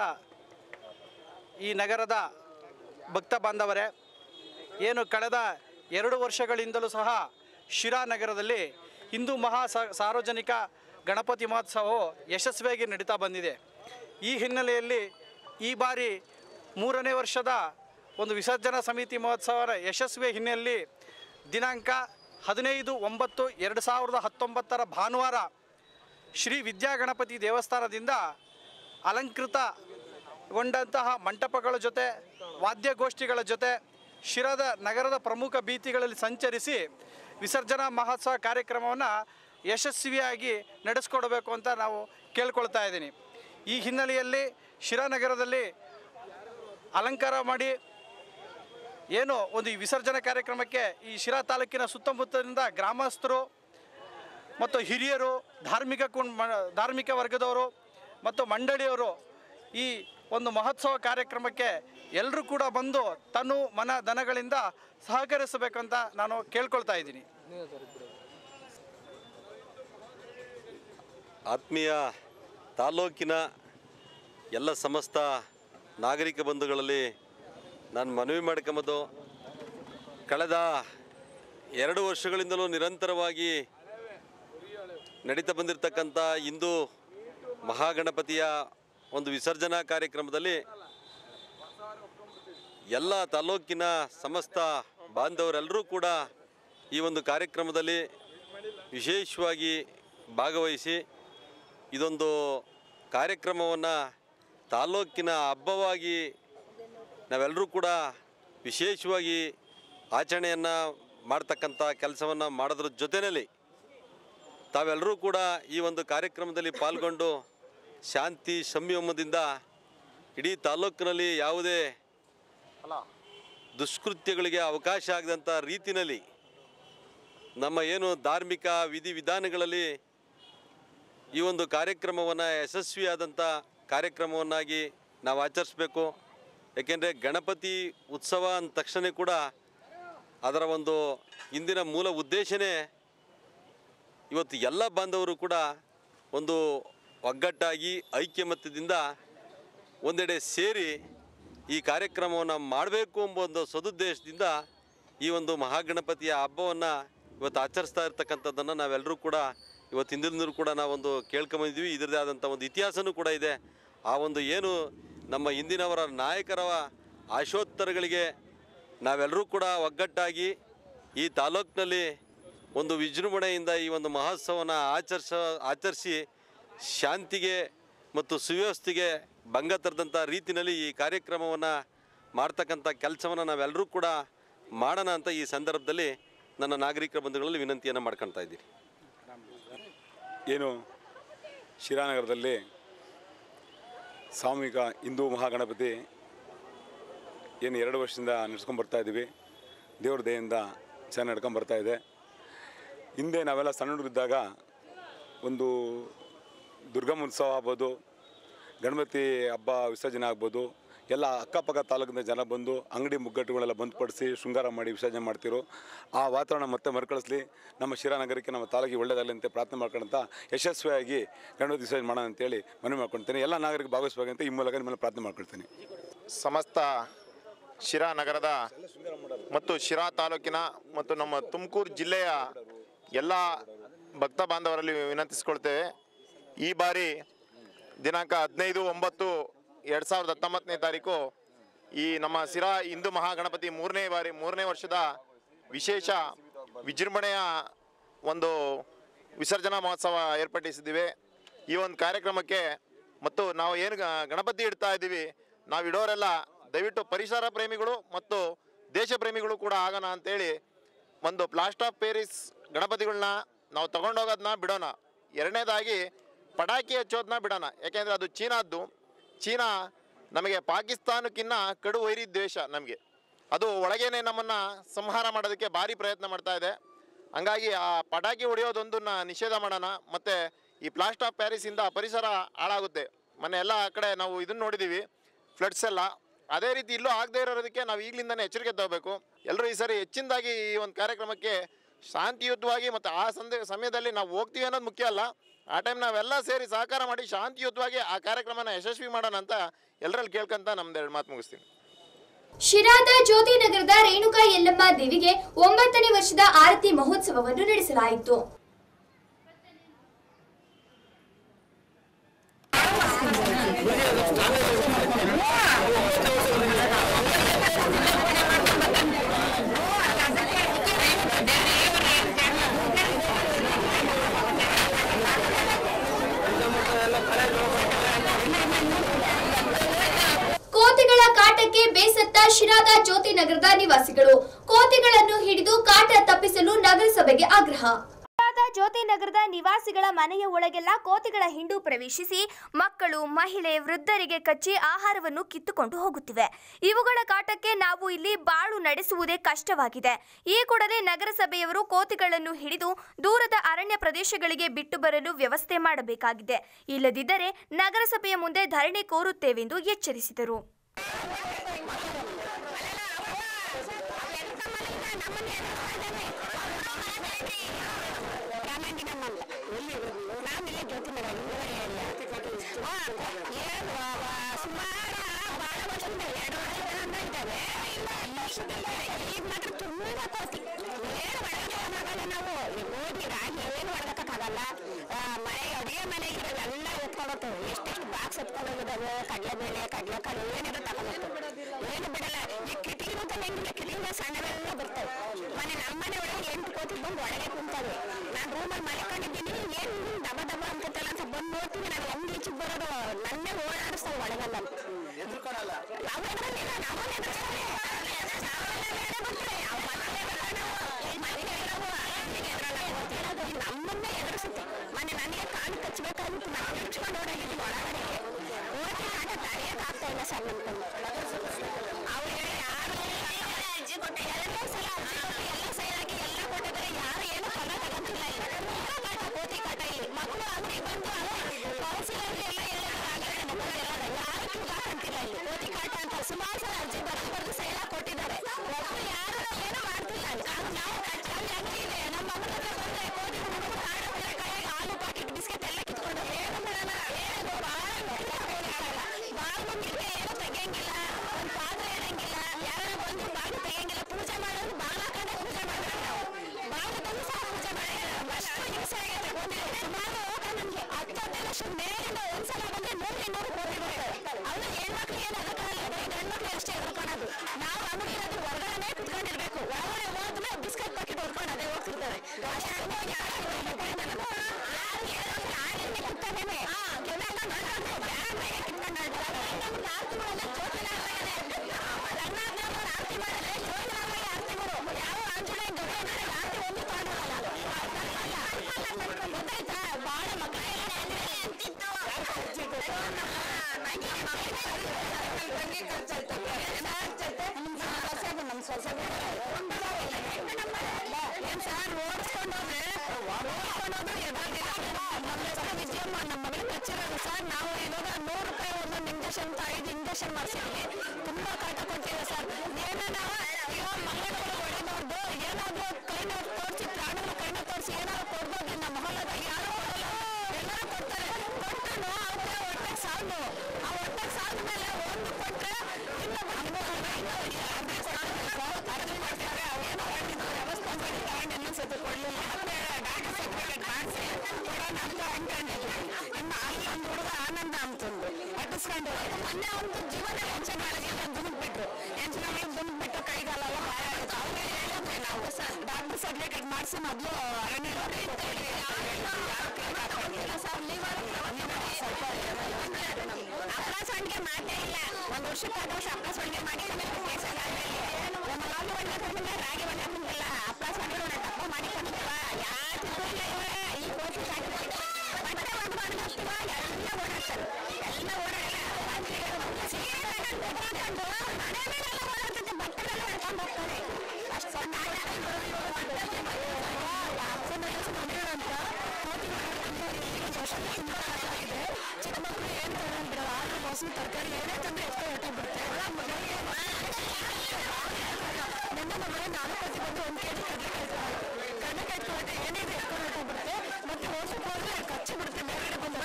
ಈ ನಗರದ ಭಕ್ತ ಬಾಂಧವರೇ ಏನು ಕಳೆದ ಎರಡು ವರ್ಷಗಳಿಂದಲೂ ಸಹ ಶಿರಾ ನಗರದಲ್ಲಿ ಹಿಂದೂ ಮಹಾ ಸ- ಸಾರ್ವಜನಿಕ ಗಣಪತಿ ಮಹೋತ್ಸವವು ಯಶಸ್ವಿಯಾಗಿ ನಡೀತಾ ಬಂದಿದೆ ಈ ಹಿನ್ನೆಲೆಯಲ್ಲಿ ಈ ಬಾರಿ ಮೂರನೇ ವರ್ಷದ ಒಂದು ವಿಸರ್ಜನಾ ಸಮಿತಿ ಮಹೋತ್ಸವದ ಯಶಸ್ವಿ ಹಿನ್ನೆಲೆಯಲ್ಲಿ ದಿನಾಂಕ ಹದಿನೈದು ಒಂಬತ್ತು ಎರಡು ಸಾವಿರದ ಹತ್ತೊಂಬತ್ತರ ಭಾನುವಾರ ಶ್ರೀ ವಿದ್ಯಾಗಣಪತಿ ದೇವಸ್ಥಾನದಿಂದ ಅಲಂಕೃತಗೊಂಡಂತಹ ಮಂಟಪಗಳ ಜೊತೆ ವಾದ್ಯಗೋಷ್ಠಿಗಳ ಜೊತೆ ಶಿರದ ನಗರದ ಪ್ರಮುಖ ಬೀದಿಗಳಲ್ಲಿ ಸಂಚರಿಸಿ ವಿಸರ್ಜನಾ ಮಹೋತ್ಸವ ಕಾರ್ಯಕ್ರಮವನ್ನು ಯಶಸ್ವಿಯಾಗಿ ನಡೆಸ್ಕೊಡ್ಬೇಕು ಅಂತ ನಾವು ಕೇಳ್ಕೊಳ್ತಾ ಇದ್ದೀನಿ ಈ ಹಿನ್ನೆಲೆಯಲ್ಲಿ ಶಿರಾ ನಗರದಲ್ಲಿ ಅಲಂಕಾರ ಮಾಡಿ ಏನು ಒಂದು ಈ ವಿಸರ್ಜನೆ ಕಾರ್ಯಕ್ರಮಕ್ಕೆ ಈ ಶಿರಾ ತಾಲೂಕಿನ ಸುತ್ತಮುತ್ತಲಿಂದ ಗ್ರಾಮಸ್ಥರು ಮತ್ತು ಹಿರಿಯರು ಧಾರ್ಮಿಕ ಕುಣ್ ಮ- ಧಾರ್ಮಿಕ ವರ್ಗದವರು ಮತ್ತು ಮಂಡಳಿಯವರು ಈ ಒಂದು ಮಹೋತ್ಸವ ಕಾರ್ಯಕ್ರಮಕ್ಕೆ ಎಲ್ಲರೂ ಕೂಡ ಬಂದು ತನು ಮನ ದನಗಳಿಂದ ಸಹಕರಿಸಬೇಕಂತ ನಾನು ಕೇಳ್ಕೊಳ್ತಾ ಇದ್ದೀನಿ ಆತ್ಮೀಯ ತಾಲೂಕಿನ ಎಲ್ಲ ಸಮಸ್ತ ನಾಗರಿಕ ಬಂಧುಗಳಲ್ಲಿ ನಾನು ಮನವಿ ಮಾಡ್ಕೊಂಬುದು ಕಳೆದ ಎರಡು ವರ್ಷಗಳಿಂದಲೂ ನಿರಂತರವಾಗಿ ನಡೀತಾ ಬಂದಿರತಕ್ಕಂಥ ಹಿಂದೂ ಮಹಾಗಣಪತಿಯ ಒಂದು ವಿಸರ್ಜನಾ ಕಾರ್ಯಕ್ರಮದಲ್ಲಿ ಎಲ್ಲ ತಾಲೂಕಿನ ಸಮಸ್ತ ಬಾಂಧವರೆಲ್ಲರೂ ಕೂಡ ಈ ಒಂದು ಕಾರ್ಯಕ್ರಮದಲ್ಲಿ ವಿಶೇಷವಾಗಿ ಭಾಗವಹಿಸಿ ಇದೊಂದು ಕಾರ್ಯಕ್ರಮವನ್ನು ತಾಲೂಕಿನ ಹಬ್ಬವಾಗಿ ನಾವೆಲ್ಲರೂ ಕೂಡ ವಿಶೇಷವಾಗಿ ಆಚರಣೆಯನ್ನು ಮಾಡ್ತಕ್ಕಂಥ ಕೆಲಸವನ್ನು ಮಾಡೋದ್ರ ಜೊತೆಯಲ್ಲಿ ತಾವೆಲ್ಲರೂ ಕೂಡ ಈ ಒಂದು ಕಾರ್ಯಕ್ರಮದಲ್ಲಿ ಪಾಲ್ಗೊಂಡು ಶಾಂತಿ ಸಂಯಮದಿಂದ ಇಡೀ ತಾಲೂಕಿನಲ್ಲಿ ಯಾವುದೇ ದುಷ್ಕೃತ್ಯಗಳಿಗೆ ಅವಕಾಶ ಆಗದಂಥ ರೀತಿಯಲ್ಲಿ ನಮ್ಮ ಏನು ಧಾರ್ಮಿಕ ವಿಧಿವಿಧಾನಗಳಲ್ಲಿ ಈ ಒಂದು ಕಾರ್ಯಕ್ರಮವನ್ನು ಯಶಸ್ವಿಯಾದಂಥ ಕಾರ್ಯಕ್ರಮವನ್ನಾಗಿ ನಾವು ಆಚರಿಸಬೇಕು ಏಕೆಂದರೆ ಗಣಪತಿ ಉತ್ಸವ ಅಂದ ತಕ್ಷಣ ಕೂಡ ಅದರ ಒಂದು ಇಂದಿನ ಮೂಲ ಉದ್ದೇಶನೇ ಇವತ್ತು ಎಲ್ಲ ಬಾಂಧವರು ಕೂಡ ಒಂದು ಒಗ್ಗಟ್ಟಾಗಿ ಐಕ್ಯಮತ್ಯದಿಂದ ಒಂದೆಡೆ ಸೇರಿ ಈ ಕಾರ್ಯಕ್ರಮವನ್ನು ಮಾಡಬೇಕು ಎಂಬ ಒಂದು ಸದುದ್ದೇಶದಿಂದ ಈ ಒಂದು ಮಹಾಗಣಪತಿಯ ಹಬ್ಬವನ್ನು ಇವತ್ತು ಆಚರಿಸ್ತಾ ಇರ್ತಕ್ಕಂಥದ್ದನ್ನು ನಾವೆಲ್ಲರೂ ಕೂಡ ಇವತ್ತಿನ ದಿನದಲ್ಲೂ ಕೂಡ ನಾವೊಂದು ಕೇಳ್ಕೊಂಬಂದಿದ್ವಿ ಇದರದೇ ಆದಂಥ ಒಂದು ಇತಿಹಾಸನೂ ಕೂಡ ಇದೆ ಆ ಒಂದು ಏನು ನಮ್ಮ ಹಿಂದಿನವರ ನಾಯಕರ ಆಶೋತ್ತರಗಳಿಗೆ ನಾವೆಲ್ಲರೂ ಕೂಡ ಒಗ್ಗಟ್ಟಾಗಿ ಈ ತಾಲೂಕಿನಲ್ಲಿ ಒಂದು ವಿಜೃಂಭಣೆಯಿಂದ ಈ ಒಂದು ಮಹೋತ್ಸವನ ಆಚರಿಸ ಆಚರಿಸಿ ಶಾಂತಿಗೆ ಮತ್ತು ಸುವ್ಯವಸ್ಥೆಗೆ ಭಂಗ ತರದಂಥ ರೀತಿಯಲ್ಲಿ ಈ ಕಾರ್ಯಕ್ರಮವನ್ನು ಮಾಡ್ತಕ್ಕಂಥ ಕೆಲಸವನ್ನು ನಾವೆಲ್ಲರೂ ಕೂಡ ಮಾಡೋಣ ಅಂತ ಈ ಸಂದರ್ಭದಲ್ಲಿ ನನ್ನ ನಾಗರಿಕ ಬಂಧುಗಳಲ್ಲಿ ವಿನಂತಿಯನ್ನು ಮಾಡ್ಕೊಳ್ತಾ ಇದ್ದೀನಿ ಏನು ಶಿರಾನಗರದಲ್ಲಿ ಸಾಮೂಹಿಕ ಹಿಂದೂ ಮಹಾಗಣಪತಿ ಏನು ಎರಡು ವರ್ಷದಿಂದ ನಡೆಸ್ಕೊಂಡು ಬರ್ತಾ ಇದ್ದೀವಿ ದೇವ್ರ ದಯೆಯಿಂದ ಚೆನ್ನಾಗಿ ನಡ್ಕೊಂಡು ಬರ್ತಾ ಇದೆ ಹಿಂದೆ ನಾವೆಲ್ಲ ಸಣ್ಣ ಹುಡುಗರಿದ್ದಾಗ ಒಂದು ದುರ್ಗಮ್ಮ ಉತ್ಸವ ಆಗ್ಬೋದು ಗಣಪತಿ ಹಬ್ಬ ವಿಸರ್ಜನೆ ಆಗ್ಬೋದು ಎಲ್ಲ ಅಕ್ಕಪಕ್ಕ ತಾಲೂಕಿನ ಜನ ಬಂದು ಅಂಗಡಿ ಮುಗ್ಗಟ್ಟುಗಳೆಲ್ಲ ಬಂದ್ಪಡಿಸಿ ಶೃಂಗಾರ ಮಾಡಿ ವಿಸರ್ಜನೆ ಮಾಡ್ತಿರೋ ಆ ವಾತಾವರಣ ಮತ್ತೆ ಮರುಕಳಿಸ್ಲಿ ನಮ್ಮ ಶಿರಾನಗರಕ್ಕೆ ನಮ್ಮ ತಾಲೂಕಿಗೆ ಒಳ್ಳೆಯದಾಗಲಿ ಅಂತ ಪ್ರಾರ್ಥನೆ ಮಾಡ್ಕೊಂತ ಯಶಸ್ವಿಯಾಗಿ ಗಣಪತಿ ವಿಸರ್ಜನೆ ಮಾಡೋಣ ಅಂತೇಳಿ ಮನವಿ ಮಾಡ್ಕೊಳ್ತೇನೆ ಎಲ್ಲ ನಾಗರಿಕ ಭಾಗವಹಿಸಬೇಕಂತ ಈ ಮೂಲಕ ನಿಮ್ಮಲ್ಲಿ ಪ್ರಾರ್ಥನೆ ಮಾಡ್ಕೊಳ್ತೀನಿ ಸಮಸ್ತ ಶಿರಾ ನಗರದ ಮತ್ತು ಶಿರಾ ತಾಲೂಕಿನ ಮತ್ತು ನಮ್ಮ ತುಮಕೂರು ಜಿಲ್ಲೆಯ ಎಲ್ಲ ಭಕ್ತ ಬಾಂಧವರಲ್ಲಿ ವಿನಂತಿಸಿಕೊಳ್ತೇವೆ ಈ ಬಾರಿ ದಿನಾಂಕ ಹದಿನೈದು ಒಂಬತ್ತು ಎರಡು ಸಾವಿರದ ಹತ್ತೊಂಬತ್ತನೇ ತಾರೀಕು ಈ ನಮ್ಮ ಸಿರಾ ಹಿಂದೂ ಮಹಾಗಣಪತಿ ಮೂರನೇ ಬಾರಿ ಮೂರನೇ ವರ್ಷದ ವಿಶೇಷ ವಿಜೃಂಭಣೆಯ ಒಂದು ವಿಸರ್ಜನಾ ಮಹೋತ್ಸವ ಏರ್ಪಡಿಸಿದ್ದೀವಿ ಈ ಒಂದು ಕಾರ್ಯಕ್ರಮಕ್ಕೆ ಮತ್ತು ನಾವು ಏನು ಗ- ಗಣಪತಿ ಇಡ್ತಾ ಇದ್ದೀವಿ ನಾವು ಇಡೋರೆಲ್ಲ ದಯವಿಟ್ಟು ಪರಿಸರ ಪ್ರೇಮಿಗಳು ಮತ್ತು ದೇಶ ಪ್ರೇಮಿಗಳು ಕೂಡ ಆಗೋಣ ಅಂತೇಳಿ ಒಂದು ಪ್ಲಾಸ್ಟ್ ಆಫ್ ಪೇರಿಸ್ ಗಣಪತಿಗಳನ್ನ ನಾವು ತಗೊಂಡೋಗೋದನ್ನ ಬಿಡೋಣ ಎರಡನೇದಾಗಿ ಪಟಾಕಿ ಹಚ್ಚೋದನ್ನ ಬಿಡೋಣ ಯಾಕೆಂದರೆ ಅದು ಚೀನಾದ್ದು ಚೀನಾ ನಮಗೆ ಪಾಕಿಸ್ತಾನಕ್ಕಿನ್ನ ಕಡು ವೈರಿ ದ್ವೇಷ ನಮಗೆ ಅದು ಒಳಗೇನೆ ನಮ್ಮನ್ನು ಸಂಹಾರ ಮಾಡೋದಕ್ಕೆ ಭಾರಿ ಪ್ರಯತ್ನ ಮಾಡ್ತಾ ಇದೆ ಹಂಗಾಗಿ ಆ ಪಟಾಕಿ ಹೊಡೆಯೋದೊಂದನ್ನ ನಿಷೇಧ ಮಾಡೋಣ ಮತ್ತು ಈ ಪ್ಲಾಸ್ಟ್ ಆಫ್ ಪ್ಯಾರಿಸಿಂದ ಪರಿಸರ ಹಾಳಾಗುತ್ತೆ ಮೊನ್ನೆ ಎಲ್ಲ ಆ ಕಡೆ ನಾವು ಇದನ್ನು ನೋಡಿದ್ದೀವಿ ಫ್ಲಡ್ಸ್ ಎಲ್ಲ ಅದೇ ರೀತಿ ಇಲ್ಲೂ ಆಗದೇ ಇರೋದಕ್ಕೆ ನಾವು ಈಗಲಿಂದನೇ ಎಚ್ಚರಿಕೆ ತಗೋಬೇಕು ಎಲ್ಲರೂ ಈ ಸರಿ ಹೆಚ್ಚಿನದಾಗಿ ಈ ಒಂದು ಕಾರ್ಯಕ್ರಮಕ್ಕೆ ಶಾಂತಿಯುತವಾಗಿ ಮತ್ತು ಆ ಸಂದ ಸಮಯದಲ್ಲಿ ನಾವು ಹೋಗ್ತೀವಿ ಅನ್ನೋದು ಮುಖ್ಯ ಅಲ್ಲ ಆ ಟೈಮ್ ನಾವೆಲ್ಲ ಸೇರಿ ಸಹಕಾರ ಮಾಡಿ ಶಾಂತಿಯುತವಾಗಿ ಆ ಕಾರ್ಯಕ್ರಮನ ಯಶಸ್ವಿ ಮಾಡೋಣ ಅಂತ ಎಲ್ಲರಲ್ಲಿ ಕೇಳ್ಕೊಂತ ನಮ್ದೆರಡು ಮಾತು ಮುಗಿಸ್ತೀನಿ ಶಿರಾದ ಜ್ಯೋತಿನಗರದ ರೇಣುಕಾ ಯಲ್ಲಮ್ಮ ದೇವಿಗೆ ಒಂಬತ್ತನೇ ವರ್ಷದ ಆರತಿ ಮಹೋತ್ಸವವನ್ನು ನಡೆಸಲಾಯಿತು ಕೋತಿಗಳ ಕಾಟಕ್ಕೆ ಬೇಸತ್ತ ಶಿರಾದ ಜ್ಯೋತಿನಗರದ ನಿವಾಸಿಗಳು ಕೋತಿಗಳನ್ನು ಹಿಡಿದು ಕಾಟ ತಪ್ಪಿಸಲು ನಗರಸಭೆಗೆ ಆಗ್ರಹ ಶಿರಾದ ಜ್ಯೋತಿನಗರದ ನಿವಾಸಿಗಳ ಮನೆಯ ಒಳಗೆಲ್ಲ ಕೋತಿಗಳ ಹಿಂಡು ಪ್ರವೇಶಿಸಿ ಮಕ್ಕಳು ಮಹಿಳೆ ವೃದ್ಧರಿಗೆ ಕಚ್ಚಿ ಆಹಾರವನ್ನು ಕಿತ್ತುಕೊಂಡು ಹೋಗುತ್ತಿವೆ ಇವುಗಳ ಕಾಟಕ್ಕೆ ನಾವು ಇಲ್ಲಿ ಬಾಳು ನಡೆಸುವುದೇ ಕಷ್ಟವಾಗಿದೆ ಈ ಕೂಡಲೇ ನಗರಸಭೆಯವರು ಕೋತಿಗಳನ್ನು ಹಿಡಿದು ದೂರದ ಅರಣ್ಯ ಪ್ರದೇಶಗಳಿಗೆ ಬಿಟ್ಟು ಬರಲು ವ್ಯವಸ್ಥೆ ಮಾಡಬೇಕಾಗಿದೆ ಇಲ್ಲದಿದ್ದರೆ ನಗರಸಭೆಯ ಮುಂದೆ ಧರಣಿ ಕೋರುತ್ತೇವೆಂದು ಎಚ್ಚರಿಸಿದರು ಸರ್ ನಾವು ಇವಾಗ ನೂರು ರೂಪಾಯಿ ಒಂದೊಂದು ಇಂಜೆಕ್ಷನ್ ಐದು ಇಂಜೆಕ್ಷನ್ ಮಾಡಿಸಿದ್ವಿ ತುಂಬಾ ಕಾಟ ಕೊಟ್ಟಿದೆ ಸರ್ ಏನೇನ ಇವಾಗ ಮನೆಗಳು ಹೊಡೆದವ್ರದ್ದು ಏನಾದ್ರು ಕೈನ ತೋರಿಸಿ ಪ್ರಾಣಿಗಳ ಕೈನ ತೋರಿಸಿ ಏನಾದ್ರು ಕೊಡ್ಬೋದು ನಮ್ಮ ಮೊಹಲ್ಲದ ಯಾರು ಕೊಡಲ್ಲ ಎಲ್ಲರೂ ಕೊಡ್ತಾರೆ ಕೊಟ್ಟನು ಅವ್ರಿಗೆ ಹೊಟ್ಟೆ ಸಾಲು ಆ ಹೊಟ್ಟೆ ಸಾಲ ಮೇಲೆ ಒಂದು ಕೊಟ್ಟರೆ ಇನ್ನೊಬ್ಬ ಅರ್ಜಿ ಮಾಡ್ತಾರೆ ಅವೇನೋ ಹೇಳಿದ್ರು ವ್ಯವಸ್ಥೆ ಮಾಡಿ ತಗೊಂಡು ಇನ್ನೊಂದ್ಸತಿ ಕೊಡಲಿಲ್ಲ ಮತ್ತೆ ಡಾಕ್ಟರ್ ಸರ್ಟಿಫಿಕೇಟ್ ಮಾಡಿಸಿ ಕೊಡೋಣ ಅಂತ ಅನ್ಕೊಂಡಿದ್ವಿ ಇನ್ನು ಅಲ್ಲಿ ಒಂದು ಹುಡುಗ ಆನಂದ ಅಂತಂದು ಅಟ್ಟಿಸ್ಕೊಂಡು ಮೊನ್ನೆ ಒಂದು ಜೀವನ ಹೆಂಚನಾಳಿಗೆ ದುಮ್ಬಿಟ್ರು ಹೆಂಚನಾಳಿಗೆ ದುಮ್ಬಿಟ್ಟು ಕೈಗಾಲೆಲ್ಲ ಗಾಯ ಆಯ್ತು ಅವ್ರಿಗೆ ಹೇಳಿದ್ವಿ ನಾವು ಡಾಕ್ಟರ್ ಸರ್ಟಿಫಿಕೇಟ್ ಮಾಡಿಸಿ ಮೊದಲು ಅರಣ್ಯ ಸರ್ ಸ್ವಲ್ಪ ಅಪ್ರಾಸಂಡಿಗೆ ಮಾತೇ ಇಲ್ಲ ಒಂದು ವರ್ಷಕ್ಕೆ ಆದ ವರ್ಷ ಅಪ್ರಾಸಂಡಿಗೆ ಮಾಡಿ ಒಂದು ರಾಗಿ ಬಣ್ಣ ಕಡಿಮೆ ರಾಗಿ ಬಣ್ಣ ಬಂದಿಲ್ಲ ಅಪ್ರಾಸಂಡಿಗೆ ಒಂದು ತಪ್ಪು ಮಾಡಿ ಬಂದಿಲ್ಲ ಯಾಕೆ ಇವರೇ ಈ ಕೋಟಿ ಸಾಕಿಬಿಟ್ಟು ಮತ್ತೆ ಒಂದು ಮಾಡಿ ಅಷ್ಟವ ಎಲ್ಲ ಓಡಾಡ್ತಾರೆ ಎಲ್ಲ ಓಡಾಡಲ್ಲ ಸಿಗರೇಟ್ ತಗೊಂಡು ಮನೆ ಮೇಲೆಲ್ಲ ಓಡಾಡ್ತೈತೆ ಬಟ್ಟೆಲ್ಲ ಹಿಡ್ಕೊಂಡು ಹೋಗ್ತಾರೆ ಅಷ್ಟು ಸಣ್ಣ ಚಿಕ್ಕ ಮಕ್ಕಳು ಏನು ತಗೊಂಡ್ರು ಹಾಲು ಮೊಸರು ತರಕಾರಿ ಏನೇ ತಂದ್ರೆ ಎಷ್ಟೋ ಹೊಟ್ಟೋಗ್ಬಿಡುತ್ತೆ ನನ್ನ ಮಗನೇ ನಾನು ಪ್ರತಿ ಬಂದು ಒಂದು ಕೆ ಜಿ ಕಡಲೆಕಾಯಿ ಕಡಲೆಕಾಯಿ ತಗೊಂಡ್ರೆ ಏನಿದೆ ಎತ್ಕೊಂಡು ಹೊಟ್ಟೋಗ್ಬಿಡುತ್ತೆ ಮತ್ತೆ ಹೋಸಕ್ಕೆ ಹೋದ್ರೆ ಕಚ್ಚಿ ಬಿಡುತ್ತೆ ಮೇಲ್ಗಡೆ ಬಂದು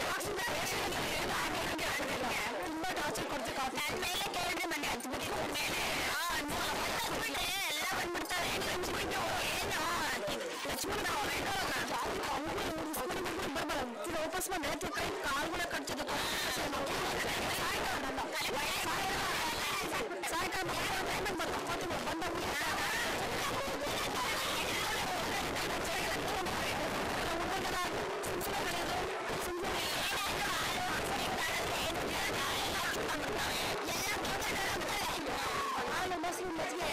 ತುಂಬಾ ಟಾರ್ಚರ್ ಕೊಡ್ತೀವಿ ಕಾಫಿ ಮೇಲೆ ಕೇಳಿದ್ರೆ ಮನೆ ಹಚ್ಬಿಟ್ಟು ಮೇಲೆ ಎಲ್ಲ ಬಂದ್ಬಿಡ್ತಾರೆ ಹಚ್ಬಿಟ್ಟು ಏನು ಲಕ್ಷ್ಮಣ ವಾಪಸ್ ಬಂದು ಹೇಳ್ತೀವಿ ಕೈ ಕಾಲ್ಗಳ ಕಟ್ತಿದ್ದು ಸಾಯಂಕಾಲ ಬಂದ ಹಾಲು ಮೊಸರು ಮಜ್ಜಿಗೆ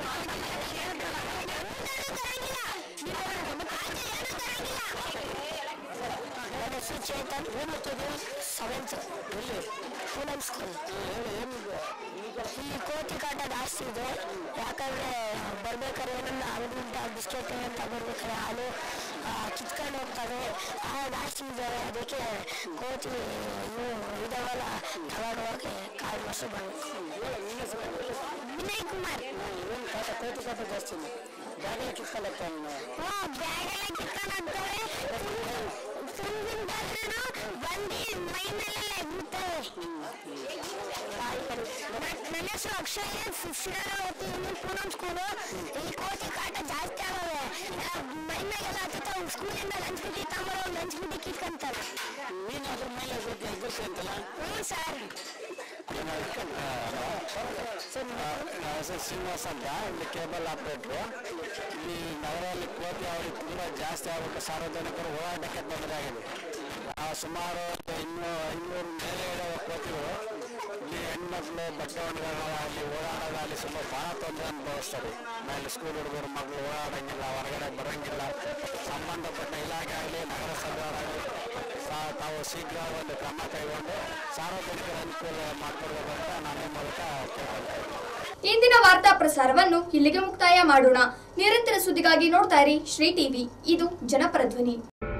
ನನ್ನ ಹೆಸರು ಚೇತನ್ ಓದುತ್ತಿದ್ದು ಸೆವೆಂತ್ ಇಲ್ಲಿ ಪೂನಂ ಸ್ಕೂಲ್ ಇಲ್ಲಿ ಕೋತಿ ಕಾಟ ಜಾಸ್ತಿ ಇದೆ ಯಾಕಂದ್ರೆ ಬರ್ಬೇಕಾದ್ರೆ ಏನನ್ನ ಅಂಗಡಿಯಿಂದ ಬಿಸ್ಕೆಟ್ ಅಂತ ಬರ್ಬೇಕಾದ್ರೆ ಹಾಲು ಆ, ಕಿತ್ಕೊಂಡು ಹೋಗ್ತವೆ ಆ ಜಾಸ್ತಿ ಇದ್ದಾವೆ ಅದಕ್ಕೆ ಕೋತಿ ಇವು ಇದಾವಲ್ಲ ತಗೊಂಡು ಹೋಗಿ ಕಾಳು ಮೊಸರು ಬರಬೇಕು ವಿನಯ್ ಕುಮಾರ್ ಕೋತಿ ಕಾಟ ಜಾಸ್ತಿ ಬ್ಯಾಗೆಲ್ಲ ಕಿತ್ಕೊಂಡು ಹೋಗ್ತಾವೆ ಬ್ಯಾಗೆಲ್ಲ ಕಿತ್ಕೊಂಡು ಹೋಗ್ತವೆ ಬಂದು ಮೈ ಮೇಲೆಲ್ಲ ಎಗ್ಗುತ್ತವೆ ನನ್ನ ಹೆಸರು ಅಕ್ಷಯ್ ಶಿರಾಳ ಓದ್ತೀನಿ ಪೂನಂ ಸ್ಕೂಲು ಈ ಕೋತಿ ಕಾಟ ಜಾಸ್ತಿ ಆಗವೆ ಮೈ ಮೇಲೆಲ್ಲ ಹತ್ತುತ್ತವೆ ಸ್ಕೂಲಿಂದ ಲಂಚ್ ಬಿಟ್ಟು ತಗೊಂಡು ಲಂಚ್ ಬಿಟ್ಟು ಕಿತ್ಕೊಂತಾರೆ ನೀನು ಅದ್ರ ಮೇಲೆ ಎಗ್ಗುತ್ತೆ ಅಂತಲ್ಲ ಹ್ಞೂ ಸರ್ ಸರ್ ನನ್ನ ಹೆಸರು ಶ್ರೀನಿವಾಸ್ ಅಂತ ಇಲ್ಲಿ ಕೇಬಲ್ ಆಪ್ರೇಟ್ರು ಈ ನಗರದಲ್ಲಿ ಕೋತಿ ಅವರಿಗೆ ತುಂಬ ಜಾಸ್ತಿ ಆಗ್ಬಿಟ್ಟು ಸಾರ್ವಜನಿಕರು ಓಡಾಟಕ್ಕೆ ತೊಂದರೆ ಆಗಿದೆ ಆ ಸುಮಾರು ಇನ್ನೂ ಐನೂರು ಮೇಲೆ ಇರೋ ಕೋತಿಗಳು ಇಲ್ಲಿ ಹೆಣ್ಮಕ್ಳು ಬಟ್ಟೆ ಒಣಗಾಗಲಿ ಓಡಾಡೋದಾಗಲಿ ತುಂಬ ಭಾಳ ತೊಂದರೆ ಅನುಭವಿಸ್ತಾರೆ ಮೇಲೆ ಸ್ಕೂಲ್ ಹುಡುಗರು ಮಕ್ಕಳು ಓಡಾಡಂಗಿಲ್ಲ ಹೊರಗಡೆ ಬರೋಂಗಿಲ್ಲ ಸಂಬಂಧಪಟ್ಟ ಇಲಾಖೆ ಆಗಲಿ ನಗರಸಭೆ ಆಗಲಿ ತಾವು ಶೀಘ್ರ ಒಂದು ಕ್ರಮ ಕೈಗೊಂಡು ಸಾರ್ವಜನಿಕರ ಅನುಕೂಲ ಮಾಡಿಕೊಡ್ಬೇಕು ಅಂತ ನಾನು ಈ ಮೂಲಕ ಕೇಳ್ಕೊಳ್ತೇನೆ ಇಂದಿನ ವಾರ್ತಾ ಪ್ರಸಾರವನ್ನು ಇಲ್ಲಿಗೆ ಮುಕ್ತಾಯ ಮಾಡೋಣ ನಿರಂತರ ಸುದ್ದಿಗಾಗಿ ನೋಡ್ತಾ ಇರಿ ಶ್ರೀ ಟಿವಿ ಇದು ಜನಪರ ಧ್ವನಿ